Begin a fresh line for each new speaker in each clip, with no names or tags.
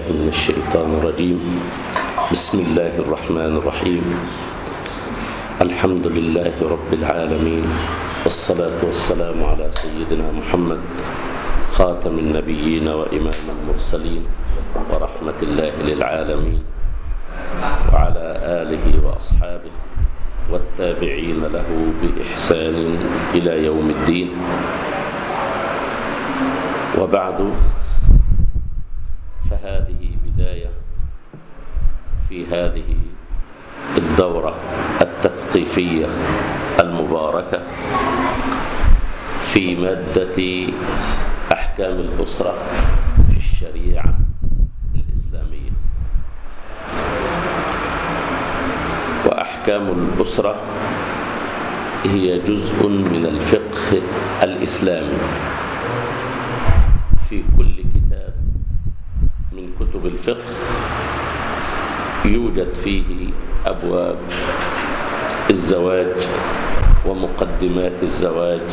بالله من الشيطان الرجيم بسم الله الرحمن الرحيم الحمد لله رب العالمين والصلاة والسلام على سيدنا محمد خاتم النبيين وإمام المرسلين ورحمة الله للعالمين وعلى آله وأصحابه والتابعين له بإحسان إلى يوم الدين وبعد فهذه بداية في هذه الدورة التثقيفية المباركة في مادة أحكام الأسرة في الشريعة الإسلامية وأحكام الأسرة هي جزء من الفقه الإسلامي في كل كتاب من كتب الفقه يوجد فيه أبواب الزواج ومقدمات الزواج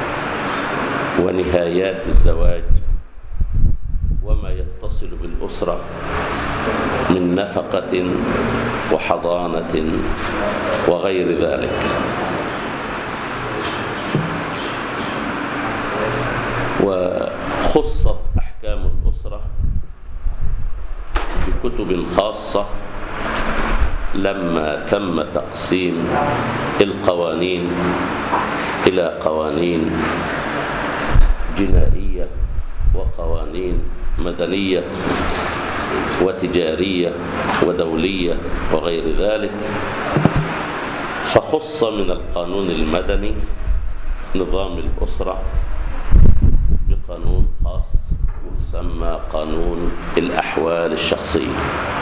ونهايات الزواج وما يتصل بالأسرة من نفقة وحضانة وغير ذلك وخصت أحكام الأسرة بكتب خاصة لما تم تقسيم القوانين إلى قوانين جنائية وقوانين مدنية وتجارية ودولية وغير ذلك فخص من القانون المدني نظام الأسرة بقانون خاص يسمى قانون الأحوال الشخصية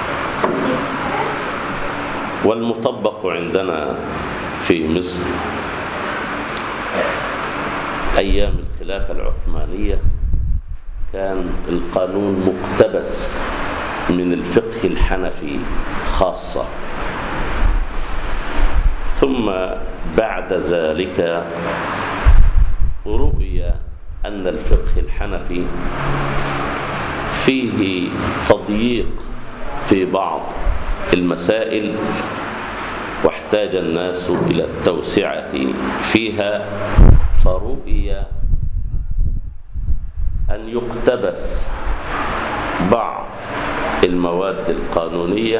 والمطبق عندنا في مصر أيام الخلافة العثمانية كان القانون مقتبس من الفقه الحنفي خاصة ثم بعد ذلك رؤي أن الفقه الحنفي فيه تضييق في بعض المسائل واحتاج الناس إلى التوسعة فيها فرؤي أن يقتبس بعض المواد القانونية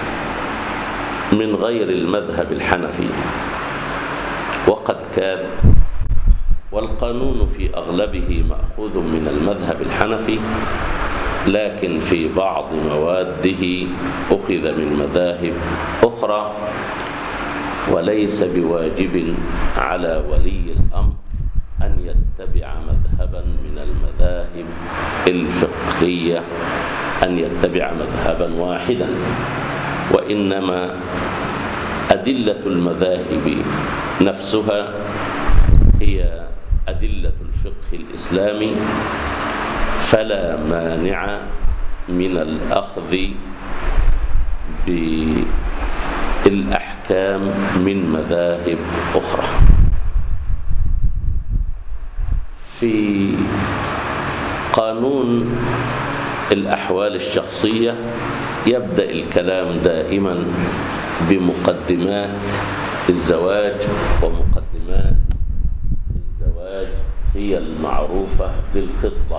من غير المذهب الحنفي وقد كان والقانون في أغلبه مأخوذ من المذهب الحنفي لكن في بعض مواده أخذ من مذاهب أخرى وليس بواجب على ولي الأمر أن يتبع مذهبا من المذاهب الفقهية أن يتبع مذهبا واحدا وإنما أدلة المذاهب نفسها هي أدلة الفقه الإسلامي فلا مانع من الأخذ بالأحكام من مذاهب أخرى في قانون الأحوال الشخصية يبدأ الكلام دائما بمقدمات الزواج ومقدمات الزواج هي المعروفة بالخطبة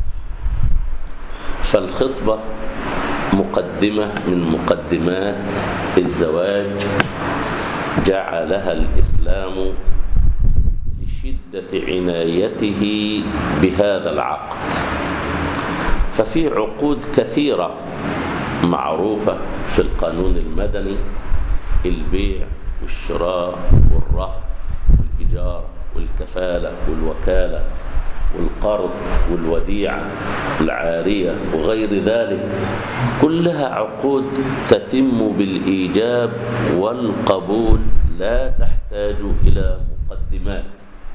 فالخطبة مقدمة من مقدمات الزواج جعلها الإسلام لشدة عنايته بهذا العقد ففي عقود كثيرة معروفة في القانون المدني البيع والشراء والرهن والإيجار والكفالة والوكالة والقرض والوديعة والعارية وغير ذلك كلها عقود تتم بالإيجاب والقبول لا تحتاج إلى مقدمات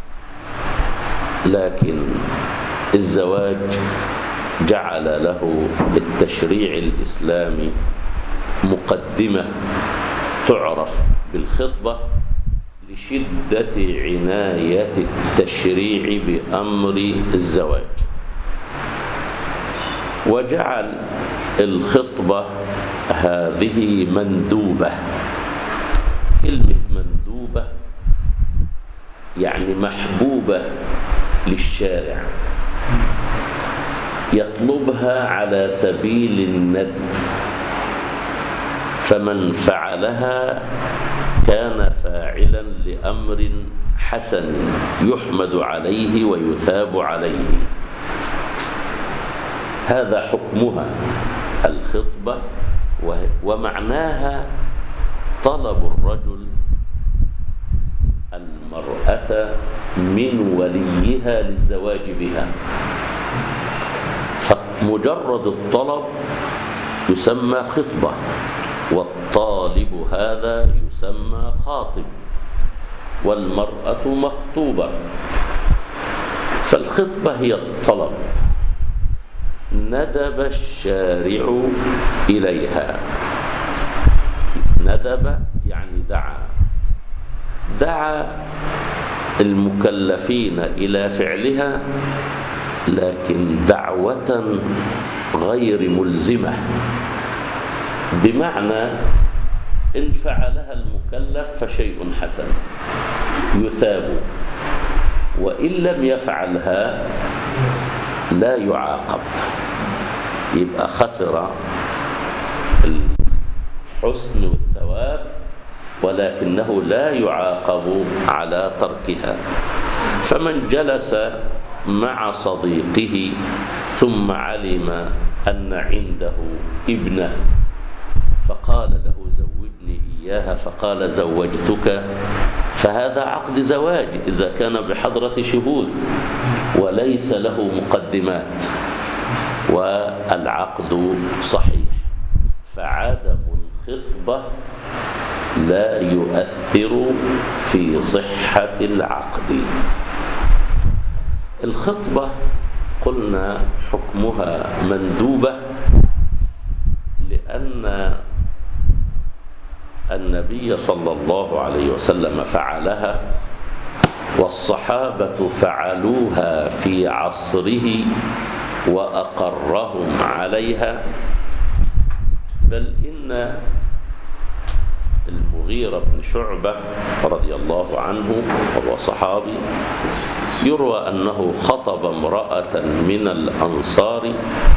لكن الزواج جعل له التشريع الإسلامي مقدمة تعرف بالخطبة لشدة عناية التشريع بأمر الزواج وجعل الخطبة هذه مندوبة كلمة مندوبة يعني محبوبة للشارع يطلبها على سبيل الندب فمن فعلها كان فاعلا لأمر حسن يحمد عليه ويثاب عليه هذا حكمها الخطبة ومعناها طلب الرجل المرأة من وليها للزواج بها فمجرد الطلب يسمى خطبة والطالب هذا يسمى خاطب والمرأة مخطوبة فالخطبة هي الطلب ندب الشارع إليها ندب يعني دعا دعا المكلفين إلى فعلها لكن دعوة غير ملزمة بمعنى إن فعلها المكلف فشيء حسن يثاب وإن لم يفعلها لا يعاقب يبقى خسر الحسن والثواب ولكنه لا يعاقب على تركها فمن جلس مع صديقه ثم علم أن عنده ابنه فقال له زوجني إياها فقال زوجتك فهذا عقد زواج إذا كان بحضرة شهود وليس له مقدمات والعقد صحيح فعدم الخطبة لا يؤثر في صحة العقد الخطبة قلنا حكمها مندوبة لأن النبي صلى الله عليه وسلم فعلها والصحابة فعلوها في عصره وأقرهم عليها بل إن المغيرة بن شعبة رضي الله عنه وهو صحابي يروى أنه خطب امرأة من الأنصار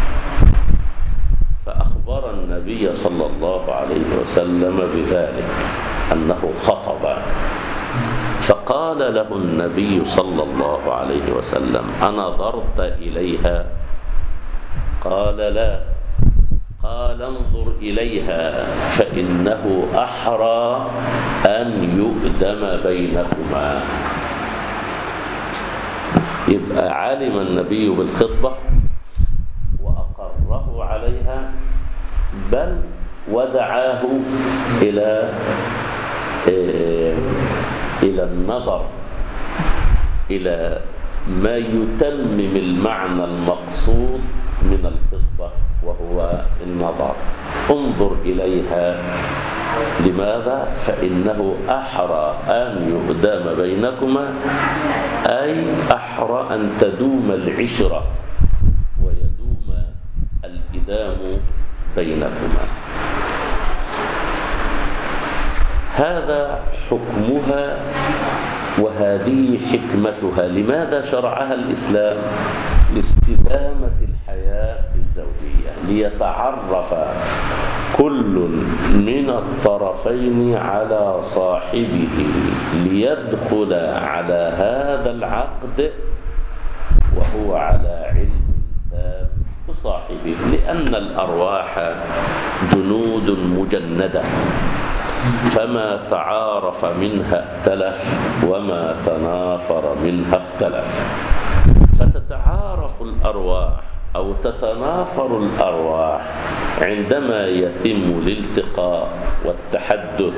فأخبر النبي صلى الله عليه وسلم بذلك أنه خطب فقال له النبي صلى الله عليه وسلم أنظرت إليها قال لا قال انظر إليها فإنه أحرى أن يؤدم بينكما يبقى علم النبي بالخطبة وأقره عليها بل ودعاه إلى إلى النظر إلى ما يتمم المعنى المقصود من الخطبة وهو النظر انظر إليها لماذا؟ فإنه أحرى أن يقدام بينكما أي أحرى أن تدوم العشرة ويدوم الإدام بينكما هذا حكمها وهذه حكمتها لماذا شرعها الإسلام لاستدامة الحياة الزوجية ليتعرف كل من الطرفين على صاحبه ليدخل على هذا العقد وهو على علم تام بصاحبه لأن الأرواح جنود مجندة فما تعارف منها ائتلف وما تنافر منها اختلف فتتعارف الأرواح أو تتنافر الأرواح عندما يتم الالتقاء والتحدث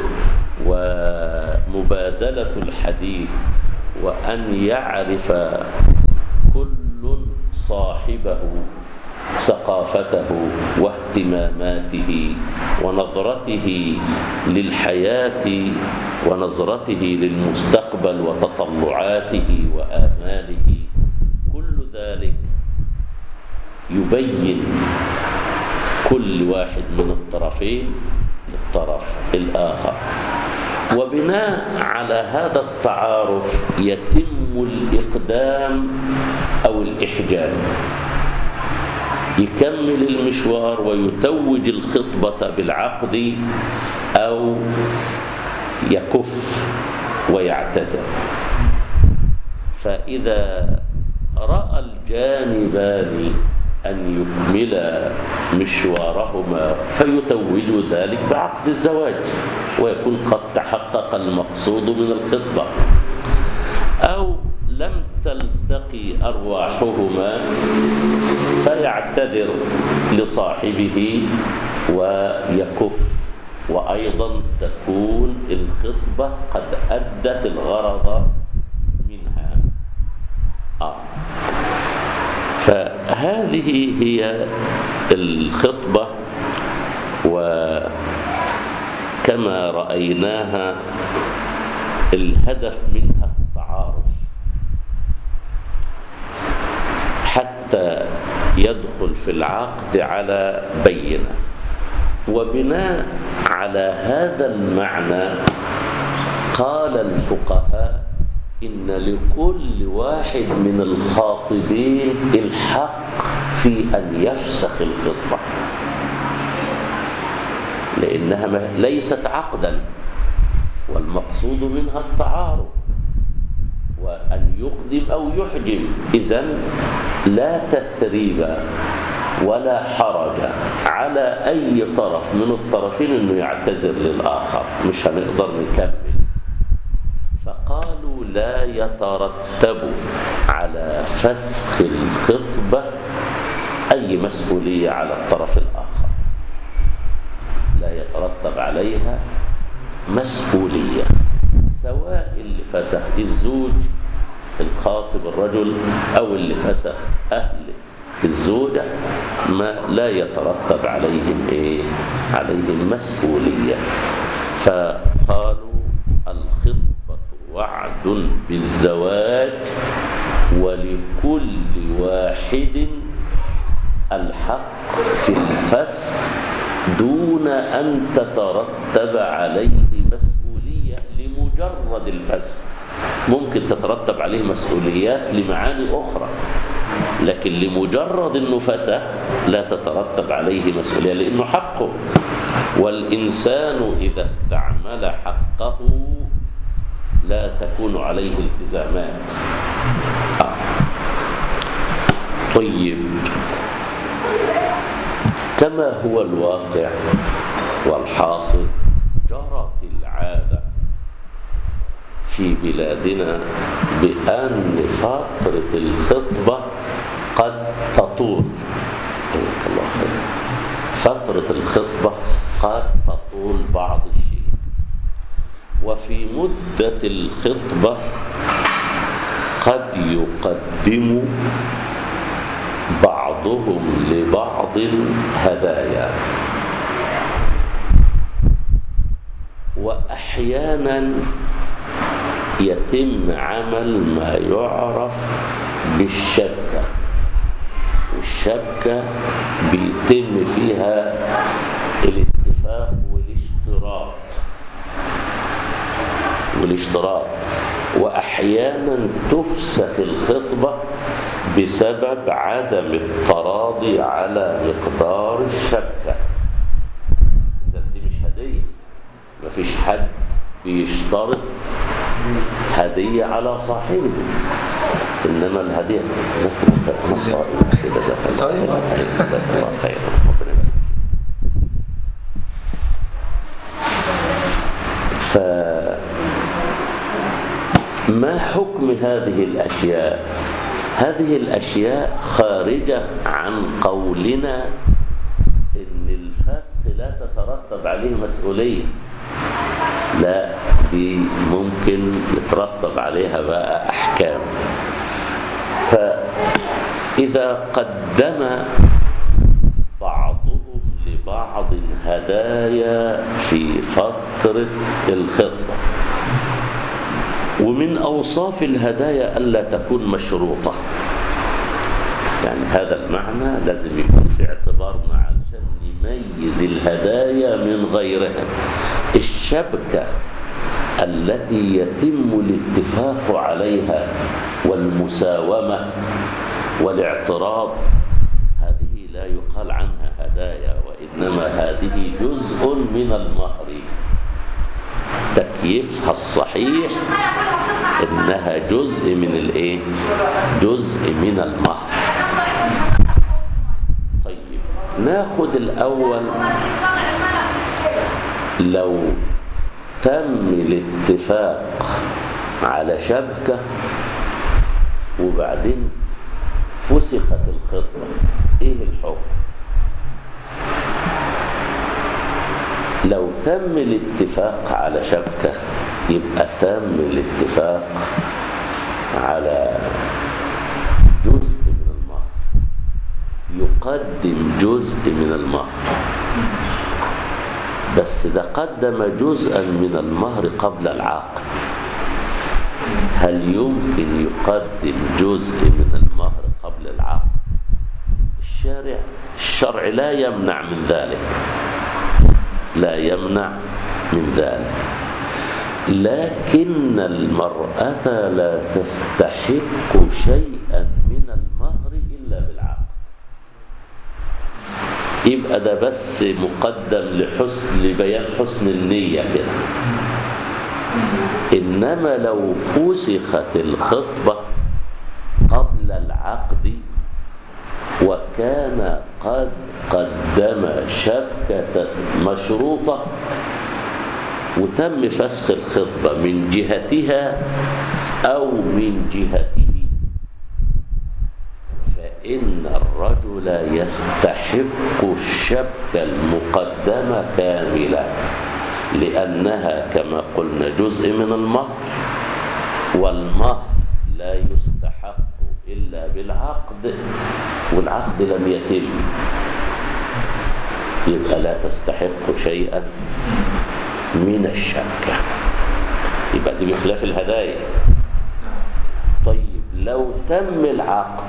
ومبادلة الحديث وأن يعرف كل صاحبه ثقافته واهتماماته ونظرته للحياة ونظرته للمستقبل وتطلعاته وآماله كل ذلك يبين كل واحد من الطرفين للطرف الآخر وبناء على هذا التعارف يتم الإقدام أو الإحجام يكمل المشوار ويتوج الخطبة بالعقد أو يكف ويعتذر فإذا رأى الجانبان أن يكملا مشوارهما فيتوج ذلك بعقد الزواج ويكون قد تحقق المقصود من الخطبة أو لم تلتقي أرواحهما فيعتذر لصاحبه ويكف وأيضا تكون الخطبة قد أدت الغرض منها آه. فهذه هي الخطبة وكما رأيناها الهدف منها التعارف حتى يدخل في العقد على بينة وبناء على هذا المعنى قال الفقهاء إن لكل واحد من الخاطبين الحق في أن يفسخ الخطبة لأنها ليست عقدا والمقصود منها التعارف وأن يقدم أو يحجم إذن لا تثريب ولا حرج على أي طرف من الطرفين أنه يعتذر للآخر مش هنقدر نكمل فقالوا لا يترتب على فسخ الخطبة أي مسؤولية على الطرف الآخر لا يترتب عليها مسؤولية سواء اللي فسخ الزوج الخاطب الرجل أو اللي فسخ أهل الزوجة ما لا يترتب عليهم إيه؟ عليهم مسؤولية فقالوا الخطبة وعد بالزواج ولكل واحد الحق في الفسخ دون أن تترتب عليه مسؤولية لمجرد الفسخ ممكن تترتب عليه مسؤوليات لمعاني أخرى لكن لمجرد أنه فسخ لا تترتب عليه مسؤولية لأنه حقه والإنسان إذا استعمل حقه لا تكون عليه التزامات آه. طيب كما هو الواقع والحاصل جرت العادة في بلادنا بأن فترة الخطبة قد تطول جزاك الله خير فترة الخطبة قد تطول بعض الشيء وفي مدة الخطبة قد يقدم بعضهم لبعض هدايا وأحيانا يتم عمل ما يعرف بالشبكة والشبكة بيتم فيها الاتفاق والاشتراط والاشتراط وأحيانا تفسخ الخطبة بسبب عدم التراضي على مقدار الشبكة إذا دي مش هدية مفيش حد بيشترط هدية على صاحبه إنما الهدية جزاك الله خير أنا صائم كده جزاك الله خير جزاك الله خير ربنا يبارك ف ما حكم هذه الأشياء هذه الأشياء خارجة عن قولنا إن الفسخ لا تترتب عليه مسؤولية لا دي ممكن يترتب عليها بقى أحكام فإذا قدم بعضهم لبعض هدايا في فترة الخطبة ومن أوصاف الهدايا ألا تكون مشروطة يعني هذا المعنى لازم يكون في اعتبارنا علشان نميز الهدايا من غيرها الشبكة التي يتم الاتفاق عليها والمساومة والاعتراض هذه لا يقال عنها هدايا وإنما هذه جزء من المهر تكييفها الصحيح إنها جزء من الإيه؟ جزء من المهر طيب ناخد الأول لو تم الاتفاق على شبكة وبعدين فسخت الخطبة ايه الحكم لو تم الاتفاق على شبكة يبقى تم الاتفاق على جزء من المهر يقدم جزء من المهر بس ده قدم جزءا من المهر قبل العقد هل يمكن يقدم جزء من المهر قبل العقد الشارع الشرع لا يمنع من ذلك لا يمنع من ذلك لكن المرأة لا تستحق شيئا من المهر إلا بالعقد يبقى ده بس مقدم لحسن لبيان حسن النية كده إنما لو فسخت الخطبة قبل العقد وكان قد قدم شبكة مشروطة وتم فسخ الخطبة من جهتها أو من جهته فإن الرجل يستحق الشبكة المقدمة كاملة لأنها كما قلنا جزء من المهر والمهر لا يستحق إلا بالعقد والعقد لم يتم يبقى لا تستحق شيئا من الشبكة يبقى دي بخلاف الهدايا طيب لو تم العقد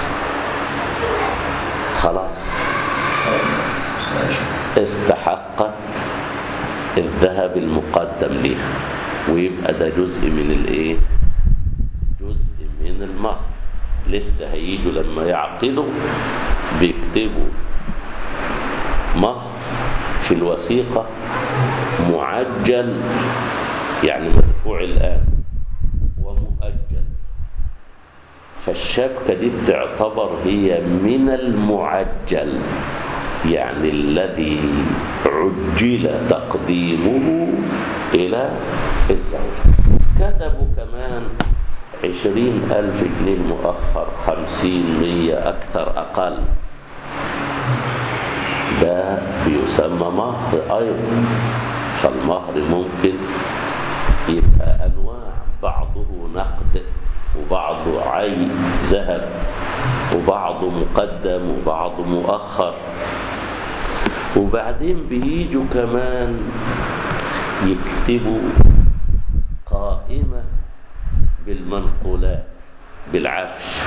خلاص استحقت الذهب المقدم ليها ويبقى ده جزء من الايه جزء من المهر لسه هيجوا لما يعقدوا بيكتبوا مهر في الوثيقة معجل يعني مدفوع الآن ومؤجل فالشبكة دي بتعتبر هي من المعجل يعني الذي عجل تقديمه إلى الزوج كتبوا كمان عشرين ألف جنيه مؤخر خمسين مية أكثر أقل ده بيسمى مهر أيضا فالمهر ممكن يبقى أنواع بعضه نقد وبعضه عين ذهب وبعضه مقدم وبعضه مؤخر وبعدين بيجوا كمان يكتبوا قائمة بالمنقولات بالعفش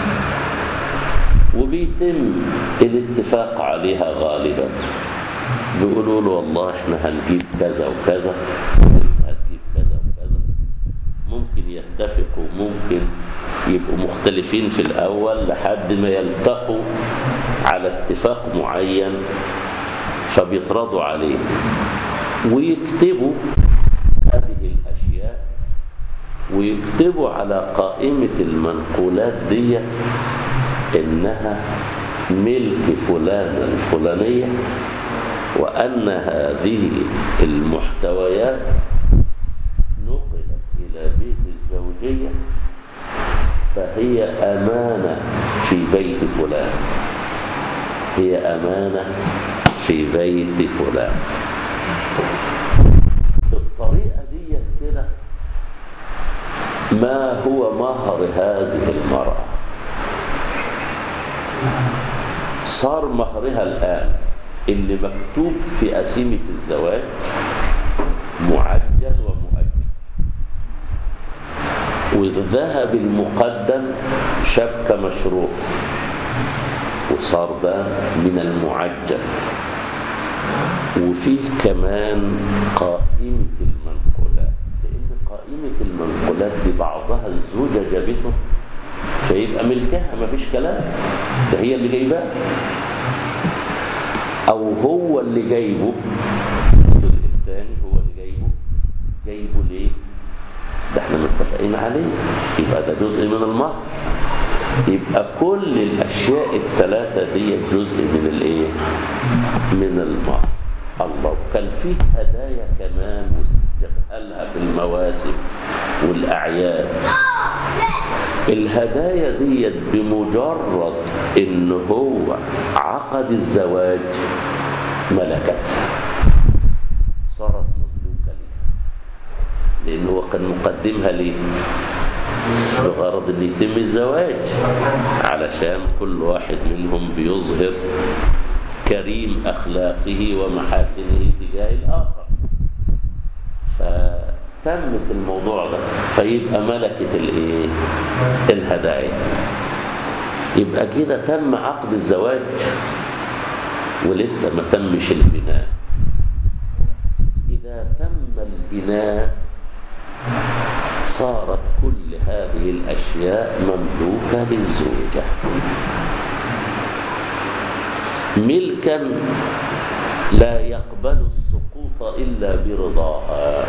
وبيتم الاتفاق عليها غالبا بيقولوا له والله احنا هنجيب كذا وكذا وانت هتجيب كذا وكذا ممكن يتفقوا ممكن يبقوا مختلفين في الأول لحد ما يلتقوا على اتفاق معين فبيترضوا عليه ويكتبوا هذه الأشياء ويكتبوا على قائمة المنقولات دي إنها ملك فلان الفلانية وأن هذه المحتويات نقلت إلى بيت الزوجية فهي أمانة في بيت فلان هي أمانة في بيت فلان بالطريقة دي كده ما هو مهر هذه المرأة صار مهرها الآن اللي مكتوب في قسيمة الزواج معجل ومؤجل والذهب المقدم شبكة مشروع وصار ده من المعجل وفيه كمان قائمة المنقولات لأن قائمة المنقولات دي بعضها الزوجة جابته فيبقى ملكها مفيش كلام ده هي اللي جايباه أو هو اللي جايبه الجزء الثاني هو اللي جايبه جايبه ليه؟ ده احنا متفقين عليه يبقى ده جزء من المهر يبقى كل الأشياء الثلاثة دي جزء من الايه؟ من المهر الله وكان فيه هدايا كمان جابها لها في المواسم والأعياد الهدايا ديت بمجرد ان هو عقد الزواج ملكتها صارت مملوكة لها لأنه هو كان مقدمها ليه بغرض ان يتم الزواج علشان كل واحد منهم بيظهر كريم أخلاقه ومحاسنه تجاه الآخر فتمت الموضوع ده فيبقى ملكة الايه الهدايا يبقى كده تم عقد الزواج ولسه ما تمش البناء إذا تم البناء صارت كل هذه الأشياء مملوكة للزوجة ملكا لا يقبل السقوط إلا برضاها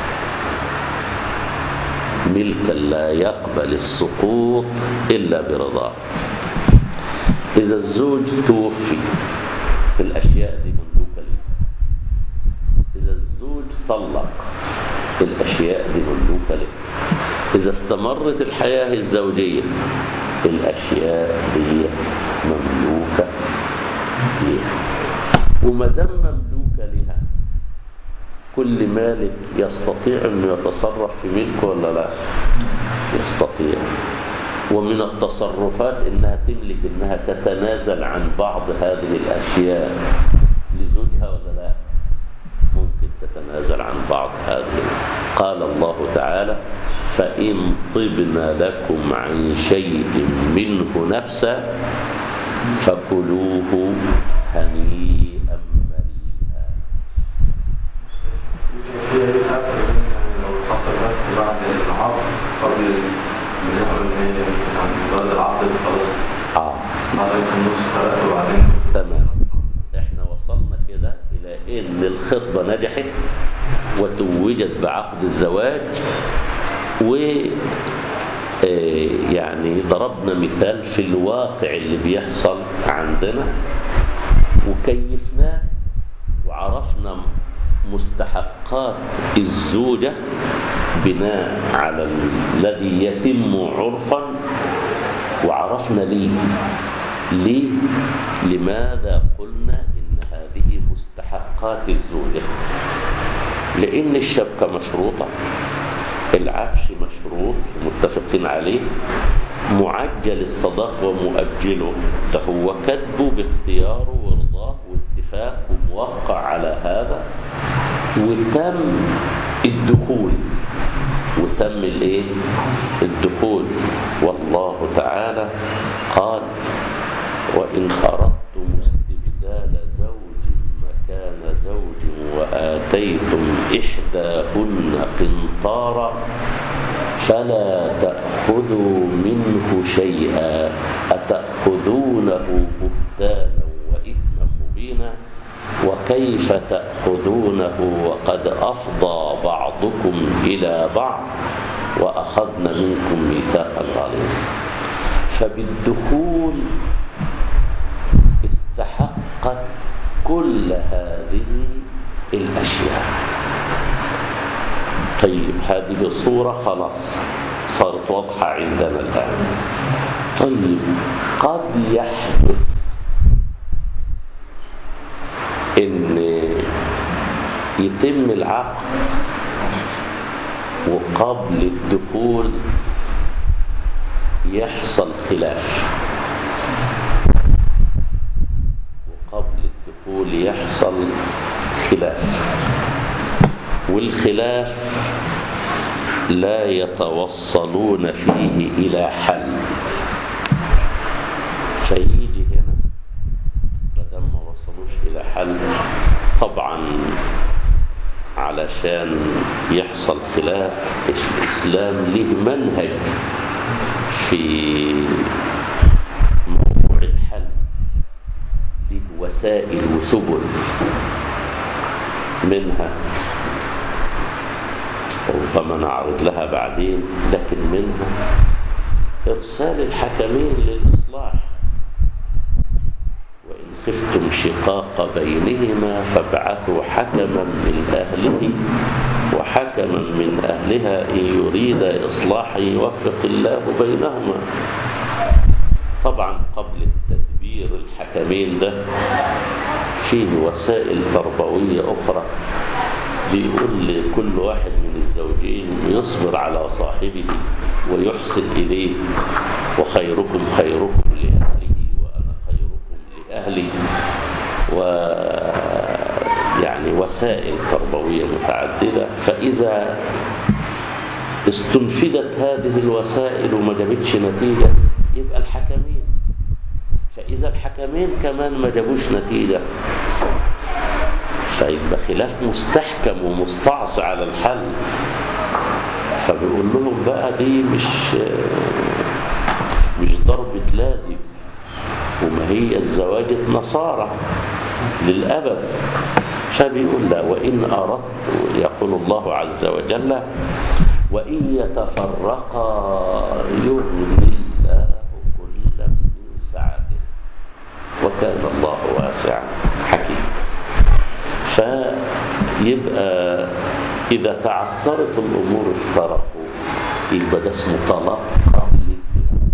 ملكا لا يقبل السقوط إلا برضاها إذا الزوج توفي الأشياء دي مملوكة له إذا الزوج طلق الأشياء دي مملوكة له إذا استمرت الحياة الزوجية الأشياء دي مملوكة لها وما دام مملوكة لها كل مالك يستطيع أن يتصرف في ملكه ولا لا يستطيع ومن التصرفات إنها تملك إنها تتنازل عن بعض هذه الأشياء لزوجها ولا لا ممكن تتنازل عن بعض هذه قال الله تعالى فإن طبن لكم عن شيء منه نفسا فكلوه هنيئا مريئا
هي دي فرق بين لو حصل بس بعد العقد قبل بنقول ان هي يعني بعد العقد خلاص
آه.
حضرتك النص فرقت وبعدين
تمام احنا وصلنا كده الى ان الخطبه نجحت وتوجت بعقد الزواج و آه، يعني ضربنا مثال في الواقع اللي بيحصل عندنا وكيفناه وعرفنا مستحقات الزوجة بناء على الذي يتم عرفا وعرفنا ليه ليه لماذا قلنا إن هذه مستحقات الزوجة لأن الشبكة مشروطة العفش مشروط متفقين عليه معجل الصداق ومؤجله ده هو كتبه باختياره ورضاه واتفاق وموقع على هذا وتم الدخول وتم الايه الدخول والله تعالى قال وان اردتم استبدال زوج مكان زوج واتيتم احداهن قنطارا فلا تاخذوا منه شيئا اتاخذونه بهتانا واثما مبينا وكيف تأخذونه وقد أفضى بعضكم إلى بعض وأخذن منكم ميثاقا غليظا فبالدخول استحقت كل هذه الأشياء طيب هذه الصورة خلاص صارت واضحة عندنا الآن طيب قد يحدث ان يتم العقد وقبل الدخول يحصل خلاف وقبل الدخول يحصل خلاف والخلاف لا يتوصلون فيه إلى حل فيجي الحل طبعا علشان يحصل خلاف الإسلام له منهج في موضوع الحل له وسائل وسبل منها ربما نعرض لها بعدين لكن منها إرسال الحكمين للإصلاح وإن خفتم شقاق بينهما فابعثوا حكما من أهله وحكما من أهلها إن يريد إصلاحا يوفق الله بينهما طبعا قبل التدبير الحكمين ده فيه وسائل تربوية أخرى بيقول لكل واحد من الزوجين يصبر على صاحبه ويحسن إليه وخيركم خيركم لأهله وأنا خيركم لأهلي و يعني وسائل تربوية متعددة فإذا استنفدت هذه الوسائل وما جابتش نتيجة يبقى الحكمين فإذا الحكمين كمان ما جابوش نتيجة فيبقى خلاف مستحكم ومستعصي على الحل فبيقول لهم بقى دي مش مش ضربة لازم وما هي الزواج نصارى للأبد فبيقول لا وإن أردت يقول الله عز وجل وإن يتفرقا يغني الله كلا من سعته وكان الله واسعا حكيما فيبقى إذا تعثرت الأمور افترقوا يبقى ده اسمه طلاق قبل الدخول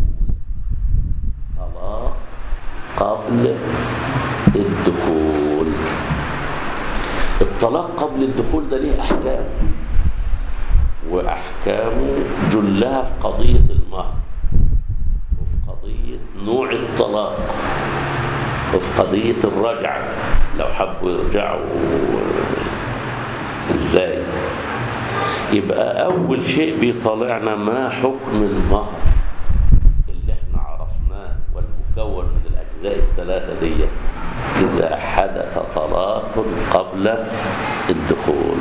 طلاق قبل الدخول الطلاق قبل الدخول ده ليه أحكام وأحكامه جلها في قضية المهر وفي قضية نوع الطلاق وفي قضية الرجعة لو حبوا يرجعوا ازاي يبقى أول شيء بيطالعنا ما حكم المهر اللي احنا عرفناه والمكون من الأجزاء الثلاثة دي إذا حدث طلاق قبل الدخول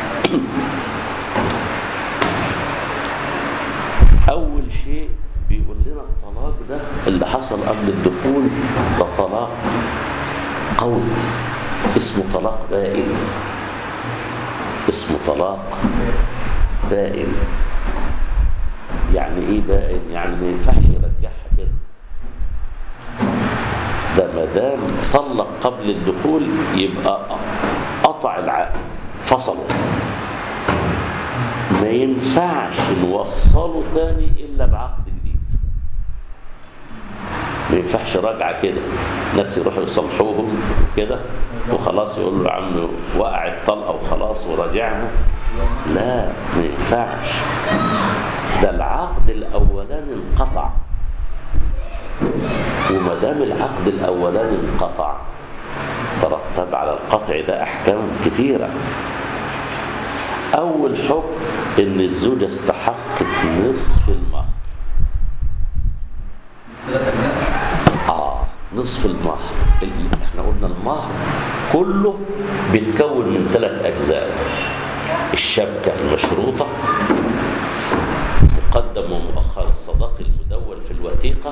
أول شيء بيقول لنا الطلاق ده اللي حصل قبل الدخول ده طلاق قوي اسمه طلاق بائن اسمه طلاق بائن يعني ايه بائن يعني ما ينفعش يرجعها كده ده ما دام طلق قبل الدخول يبقى قطع العقد فصله ما ينفعش نوصله تاني الا بعقد جديد ما ينفعش راجعه كده ناس يروحوا يصلحوهم كده وخلاص يقول له يا عم وقع الطلقه وخلاص وراجعها لا ما ينفعش ده العقد الاولاني انقطع وما دام العقد الاولاني انقطع ترتب على القطع ده احكام كتيره اول حكم ان الزوجه استحقت نصف المهر
ثلاث أجزاء
اه نصف المهر اللي احنا قلنا المهر كله بيتكون من ثلاث اجزاء الشبكه المشروطه مقدم ومؤخر الصداق المدون في الوثيقه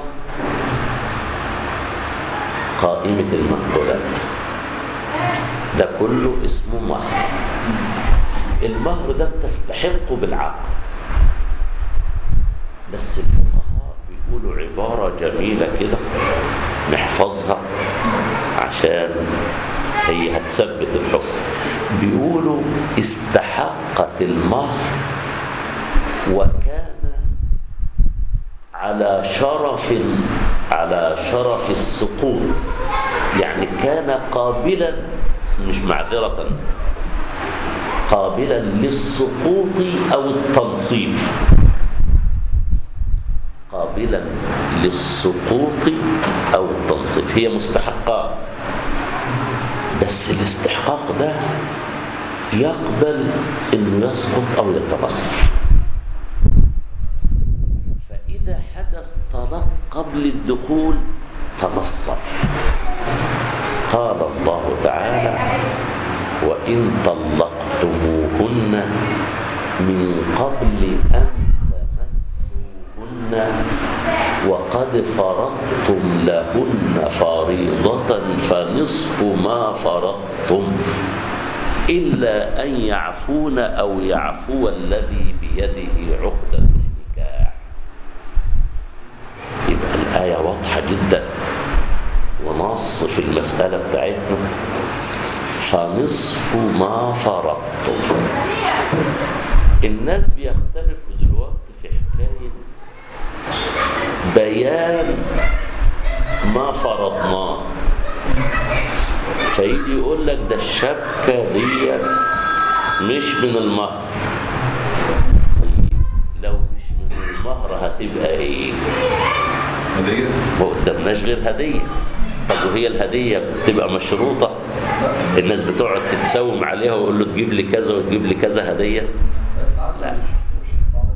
قائمه المنقولات ده كله اسمه مهر المهر ده بتستحقه بالعقد بس الفقهاء بيقولوا عبارة جميلة كده نحفظها عشان هي هتثبت الحكم بيقولوا استحقت المهر وكان على شرف على شرف السقوط يعني كان قابلا مش معذرة قابلا للسقوط أو التنصيف قابلا للسقوط أو التنصيف هي مستحقات بس الاستحقاق ده يقبل انه يسقط او يتنصف فاذا حدث طلاق قبل الدخول تنصف قال الله تعالى وإن طلقتموهن من قبل أن تمسوهن وقد فرضتم لهن فريضة فنصف ما فرضتم إلا أن يعفون أو يعفو الذي بيده عقدة النكاح يبقى الآية واضحة جدا ونص في المسألة بتاعتنا فنصف ما فرضتم الناس بيختلفوا دلوقتي في حكاية بيان ما فرضناه فيجي يقول لك ده الشبكة دي مش من المهر طيب لو مش من المهر هتبقى ايه
هدية
ما قدامناش غير هدية طب وهي الهدية بتبقى مشروطة الناس بتقعد تتساوم عليها ويقول له تجيب لي كذا وتجيب لي كذا هدية
بس عقد
لا.
مش مش بعض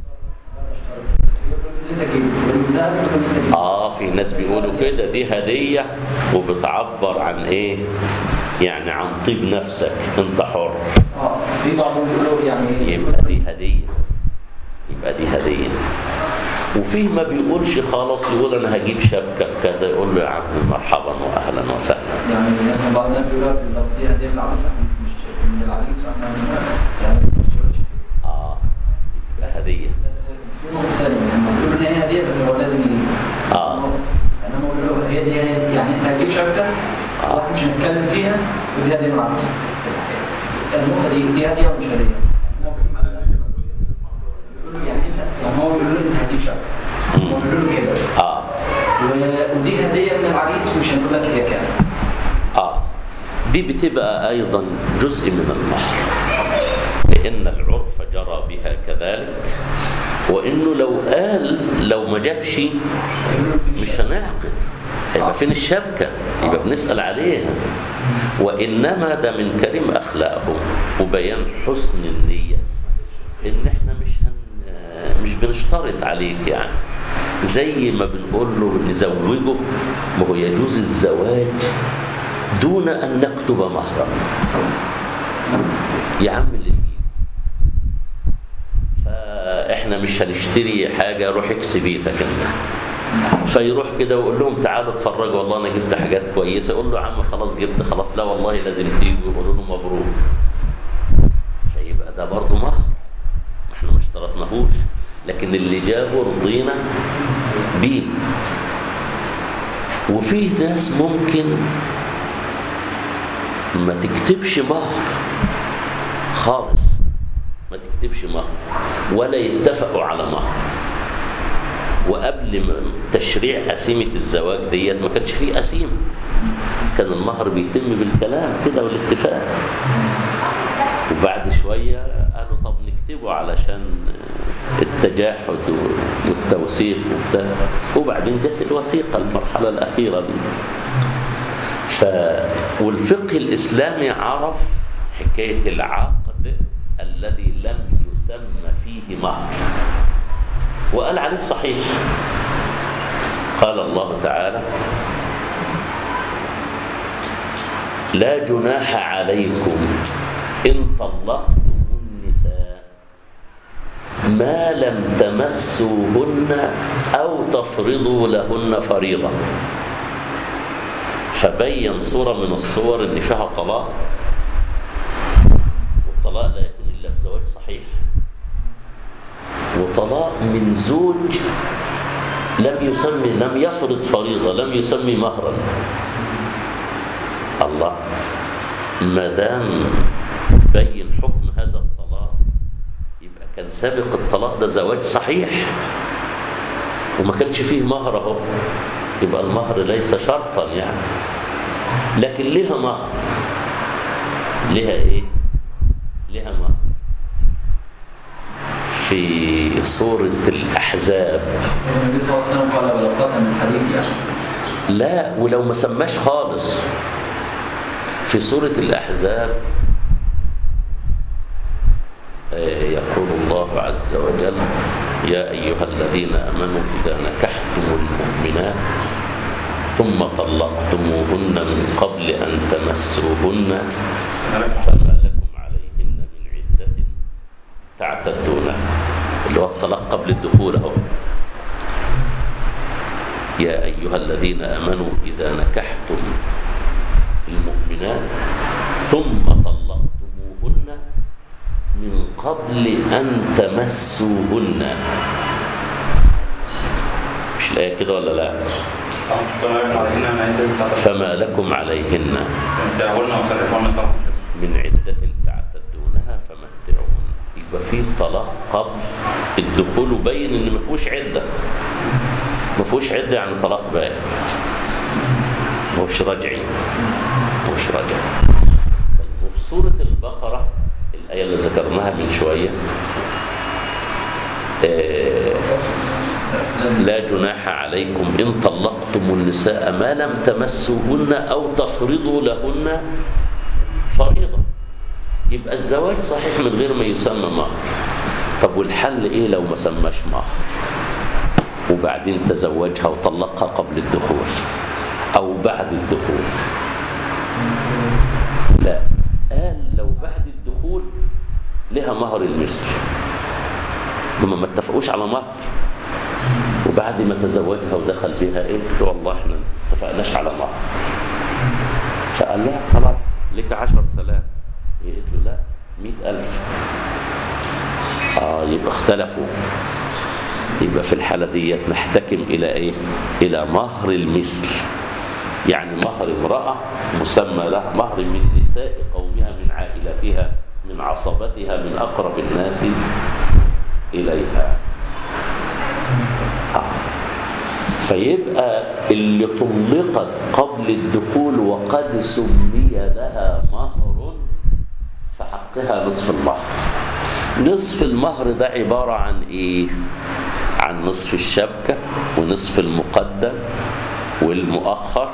الناس لا تشترط يقول له انت جيب يقول له ده يقول له انت جيب
اه في ناس بيقولوا كده دي هدية وبتعبر عن ايه يعني عن طيب نفسك انت حر
اه في بعضهم بيقولوا يعني
يبقى دي هدية يبقى دي هدية وفيه ما بيقولش خلاص يقول انا هجيب شبكة في كذا يقول له يا عم مرحبا واهلا وسهلا
يعني مثلا بعض الناس بيقولوا لك لو دي هديه من العروس احنا مش مش من العريس فاحنا يعني ما بنشترطش فيها.
اه دي تبقى هدية
بس في نقطه ثانيه هم بيقولوا ان هي هديه بس هو لازم يجيب
آه.
يعني هم بيقولوا هي دي هي يعني انت هتجيب شبكه
آه.
واحنا مش هنتكلم فيها ودي هديه من العروس النقطه دي دي هديه ولا مش هديه؟ هم بيقولوا يعني انت يعني هو بيقولوا له انت هتجيب شبكه هم بيقولوا له كده
اه
و- ودي هديه من العريس ومش هنقول لك هي كام
اه دي بتبقى ايضا جزء من المهر لان العرف جرى بها كذلك وانه لو قال لو ما جابش
يقولوا في
مش هنعقد هيبقى فين الشبكة يبقى بنسأل عليها وإنما ده من كريم أخلاقهم وبيان حسن النية إن إحنا مش هن مش بنشترط عليك يعني زي ما بنقول له نزوجه ما هو يجوز الزواج دون أن نكتب مهرا يا عم اللي تجيب فإحنا مش هنشتري حاجة روح اكسب بيتك أنت فيروح كده ويقول لهم تعالوا اتفرجوا والله انا جبت حاجات كويسه يقول له يا عم خلاص جبت خلاص لا والله لازم تيجي يقولوا له مبروك فيبقى ده برضه مهر ما احنا ما اشترطناهوش لكن اللي جابه رضينا بيه وفيه ناس ممكن ما تكتبش مهر خالص ما تكتبش مهر ولا يتفقوا على مهر وقبل ما تشريع قسيمة الزواج ديت ما كانش فيه قسيمة كان المهر بيتم بالكلام كده والاتفاق وبعد شوية قالوا طب نكتبه علشان التجاحد والتوثيق وبتاع وبعدين جت الوثيقة المرحلة الأخيرة دي ف والفقه الإسلامي عرف حكاية العقد الذي لم يسمى فيه مهر وقال عليه صحيح قال الله تعالى لا جناح عليكم إن طلقتم النساء ما لم تمسوهن أو تفرضوا لهن فريضة فبين صورة من الصور إن فيها طلاق والطلاق لا يكون إلا في زواج صحيح وطلاق من زوج لم يسمي لم يفرض فريضة لم يسمي مهرا الله ما دام بين حكم هذا الطلاق يبقى كان سابق الطلاق ده زواج صحيح وما كانش فيه مهر اهو يبقى المهر ليس شرطا يعني لكن لها مهر لها ايه لها مهر في سورة الأحزاب
النبي صلى الله عليه وسلم قال ولو خاتم من حديد يعني
لا ولو ما سماش خالص في سورة الأحزاب آه، يقول الله عز وجل يا أيها الذين آمنوا إذا نكحتم المؤمنات ثم طلقتموهن من قبل أن تمسوهن فما لكم عليهن من عدة تعتدونها اللي هو الطلاق قبل الدخول اهو يا أيها الذين آمنوا إذا نكحتم المؤمنات ثم طلقتموهن من قبل أن تمسوهن مش الآية كده ولا لا فما لكم عليهن من عدة تعتدونها فمتعوهن يبقى في طلاق قبل الدخول وبين ان ما فيهوش عده ما فيهوش عده يعني طلاق باين مش رجعي مش رجعي طيب وفي سورة البقرة الآية اللي ذكرناها من شوية آه لا جناح عليكم إن طلقتم النساء ما لم تمسوهن أو تفرضوا لهن فريضة يبقى الزواج صحيح من غير ما يسمى مهر طب والحل إيه لو ما سماش مهر وبعدين تزوجها وطلقها قبل الدخول أو بعد الدخول لا قال لو بعد الدخول لها مهر المثل هما ما اتفقوش على مهر وبعد ما تزوجها ودخل بها ايه والله احنا ما اتفقناش على مهر فقال لها خلاص لك عشر تلاف هي قالت له لا مئة ألف آه يبقى اختلفوا يبقى في الحالة دي نحتكم إلى إيه؟ إلى مهر المثل يعني مهر امرأة مسمى له مهر من نساء قومها من عائلتها من عصبتها من أقرب الناس إليها آه. فيبقى اللي طلقت قبل الدخول وقد سمي لها مهر فحقها نصف المهر نصف المهر ده عبارة عن إيه؟ عن نصف الشبكة ونصف المقدم والمؤخر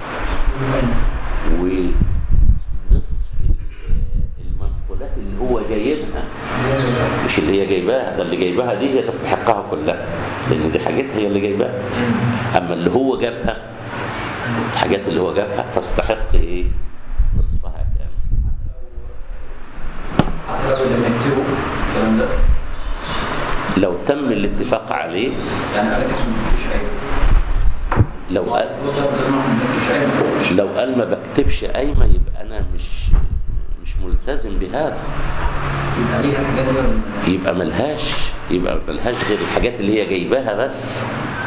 ونصف المنقولات اللي هو جايبها مش اللي هي جايباها ده اللي جايباها دي هي تستحقها كلها لان دي حاجات هي اللي جايباها اما اللي هو جابها الحاجات اللي هو جابها تستحق ايه نصفها كامل
حتى لو لم يكتبوا الكلام ده
لو تم الاتفاق عليه
يعني قال لك احنا ما بنكتبش اي
لو قال
بص بدل ما احنا ما بنكتبش اي ما بنكتبش.
لو قال ما بكتبش قايمه يبقى انا مش مش ملتزم بهذا
يبقى ليها الحاجات دي ولا ما-
يبقى ملهاش يبقى ملهاش غير الحاجات اللي هي جايباها بس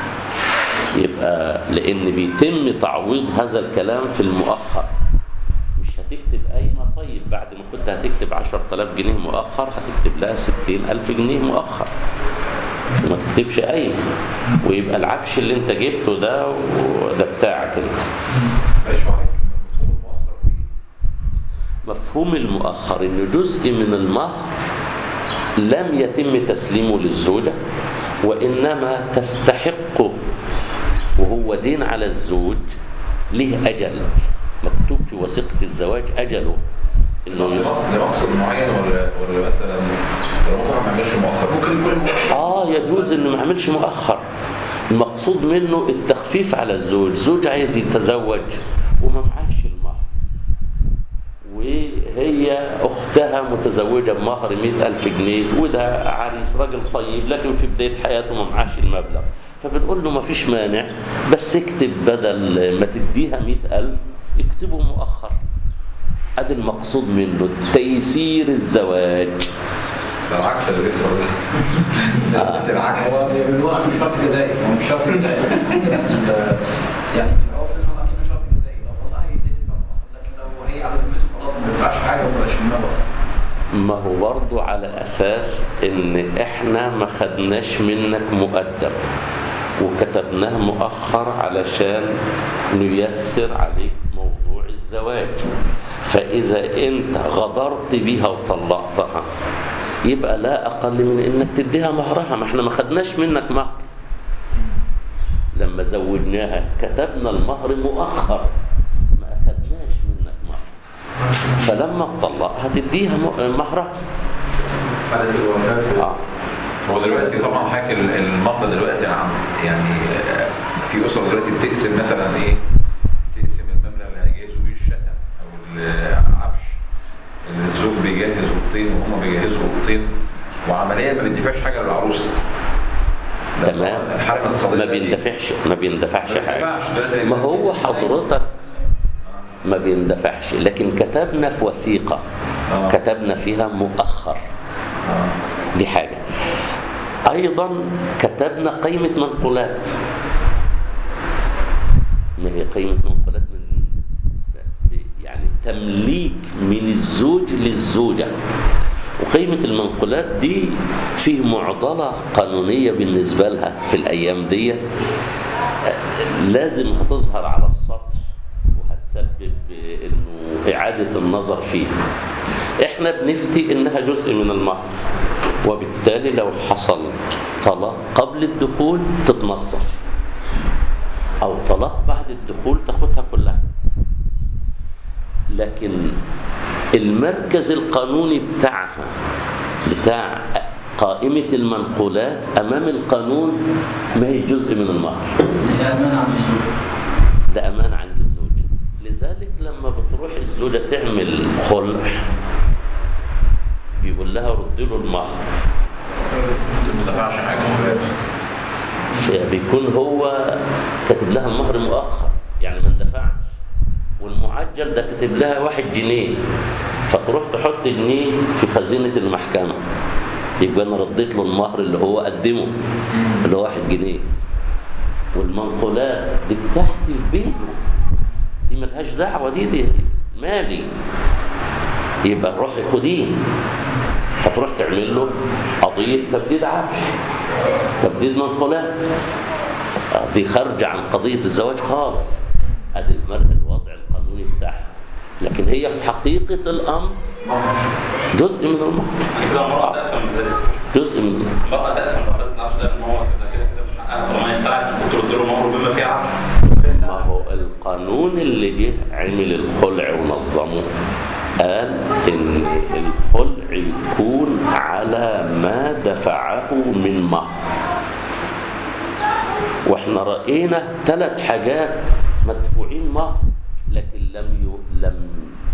يبقى لان بيتم تعويض هذا الكلام في المؤخر مش هتكتب قايمه طيب بعد ما كنت هتكتب 10000 جنيه مؤخر هتكتب لها 60000 جنيه مؤخر وما تكتبش قايمه ويبقى العفش اللي انت جبته ده وده بتاعك انت
معلش هو حضرتك مفهوم المؤخر ايه؟
مفهوم المؤخر ان جزء من المهر لم يتم تسليمه للزوجة وإنما تستحقه وهو دين على الزوج له أجل مكتوب في وثيقة الزواج أجله إنه يص...
لمقصد معين ولا ولا مثلا ولا ممكن ما يعملش مؤخر
ممكن يكون المؤخر
آه يجوز إنه ما يعملش مؤخر المقصود منه التخفيف على الزوج زوج عايز يتزوج وما معاش المهر وهي أختها متزوجة بمهر مئة ألف جنيه وده عريس راجل طيب لكن في بداية حياته ما معاش المبلغ فبنقول له ما فيش مانع بس اكتب بدل ما تديها مئة ألف اكتبه مؤخر ادي المقصود منه تيسير الزواج
ده العكس اللي بيحصل ده ده العكس
هو بيقولوا انا مش شرط جزائي هو مش شرط جزائي ال- يعني في العرف انه اكيد مش شرط جزائي لو طلعها يدي مؤخر لكن لو هي على ذمته خلاص ما بيدفعش حاجه وما بقاش في دماغه اصلا
ما هو برضو على أساس إن إحنا ما خدناش منك مقدم وكتبناه مؤخر علشان نيسر عليك موضوع الزواج فإذا أنت غدرت بيها وطلقتها يبقى لا أقل من إنك تديها مهرها ما إحنا ما خدناش منك مهر لما زوجناها كتبنا المهر مؤخر ما أخدناش منك مهر فلما تطلق هتديها م- مهرها
بعد الوفاة
آه.
هو دلوقتي طبعا حضرتك ال- المهر دلوقتي عم يعني آه، في اسر دلوقتي بتقسم مثلا ايه تقسم المبنى اللي هيجهزوا بيه الشقه او العفش الزوج بيجهز اوضتين وهم بيجهزوا اوضتين وعمليا ما بيدفعش حاجه للعروسه ده
تمام.
طبعاً الحاله الاقتصاديه
ما
دي.
بيندفعش ما بيندفعش
ما
حاجه
بيندفعش، ده-
ما هو حضرتك ما بيندفعش لكن كتبنا في وثيقه
آه.
كتبنا فيها مؤخر
آه.
دي حاجه ايضا كتبنا قيمه منقولات ما هي قيمه منقولات من يعني تمليك من الزوج للزوجه وقيمة المنقولات دي فيه معضلة قانونية بالنسبة لها في الأيام دي لازم هتظهر على السطح وهتسبب انه اعاده النظر فيها احنا بنفتي انها جزء من المهر وبالتالي لو حصل طلاق قبل الدخول تتنصف او طلاق بعد الدخول تاخدها كلها لكن المركز القانوني بتاعها بتاع قائمة المنقولات أمام القانون ما هي جزء من المهر
هي أمان عند الزوج
ده أمان عند الزوج لذلك لما بتروح الزوجة تعمل خلع بيقول لها رد له المهر
ما دفعش حاجه
بيكون هو كاتب لها المهر مؤخر يعني ما اندفعش والمعجل ده كاتب لها واحد جنيه فتروح تحط جنيه في خزينة المحكمة يبقى أنا رديت له المهر اللي هو قدمه اللي هو واحد جنيه والمنقولات دي بتاعتي في بيته دي ملهاش دعوة دي دي مالي يبقى روحي خديه فتروح تعمل له قضية تبديد عفش تبديد منقولات آه، دي خارجة عن قضية الزواج خالص ادي المرء الوضع القانوني بتاعها لكن هي في حقيقة الأمر جزء من المهر
يعني كده المرأة تأثم من ذلك
جزء من
المرأة تأثم لو خدت العفش ده ان هو كده كده كده مش حقها طالما هي طلعت المفروض ترد له مهره بما فيه عفش
ما هو القانون اللي جه عمل الخلع ونظمه قال ان الخلع يكون على ما دفعه من مهر واحنا راينا ثلاث حاجات مدفوعين مهر لكن لم ي... لم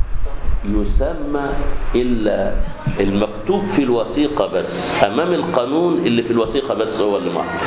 يسمى الا المكتوب في الوثيقه بس امام القانون اللي في الوثيقه بس هو اللي مهر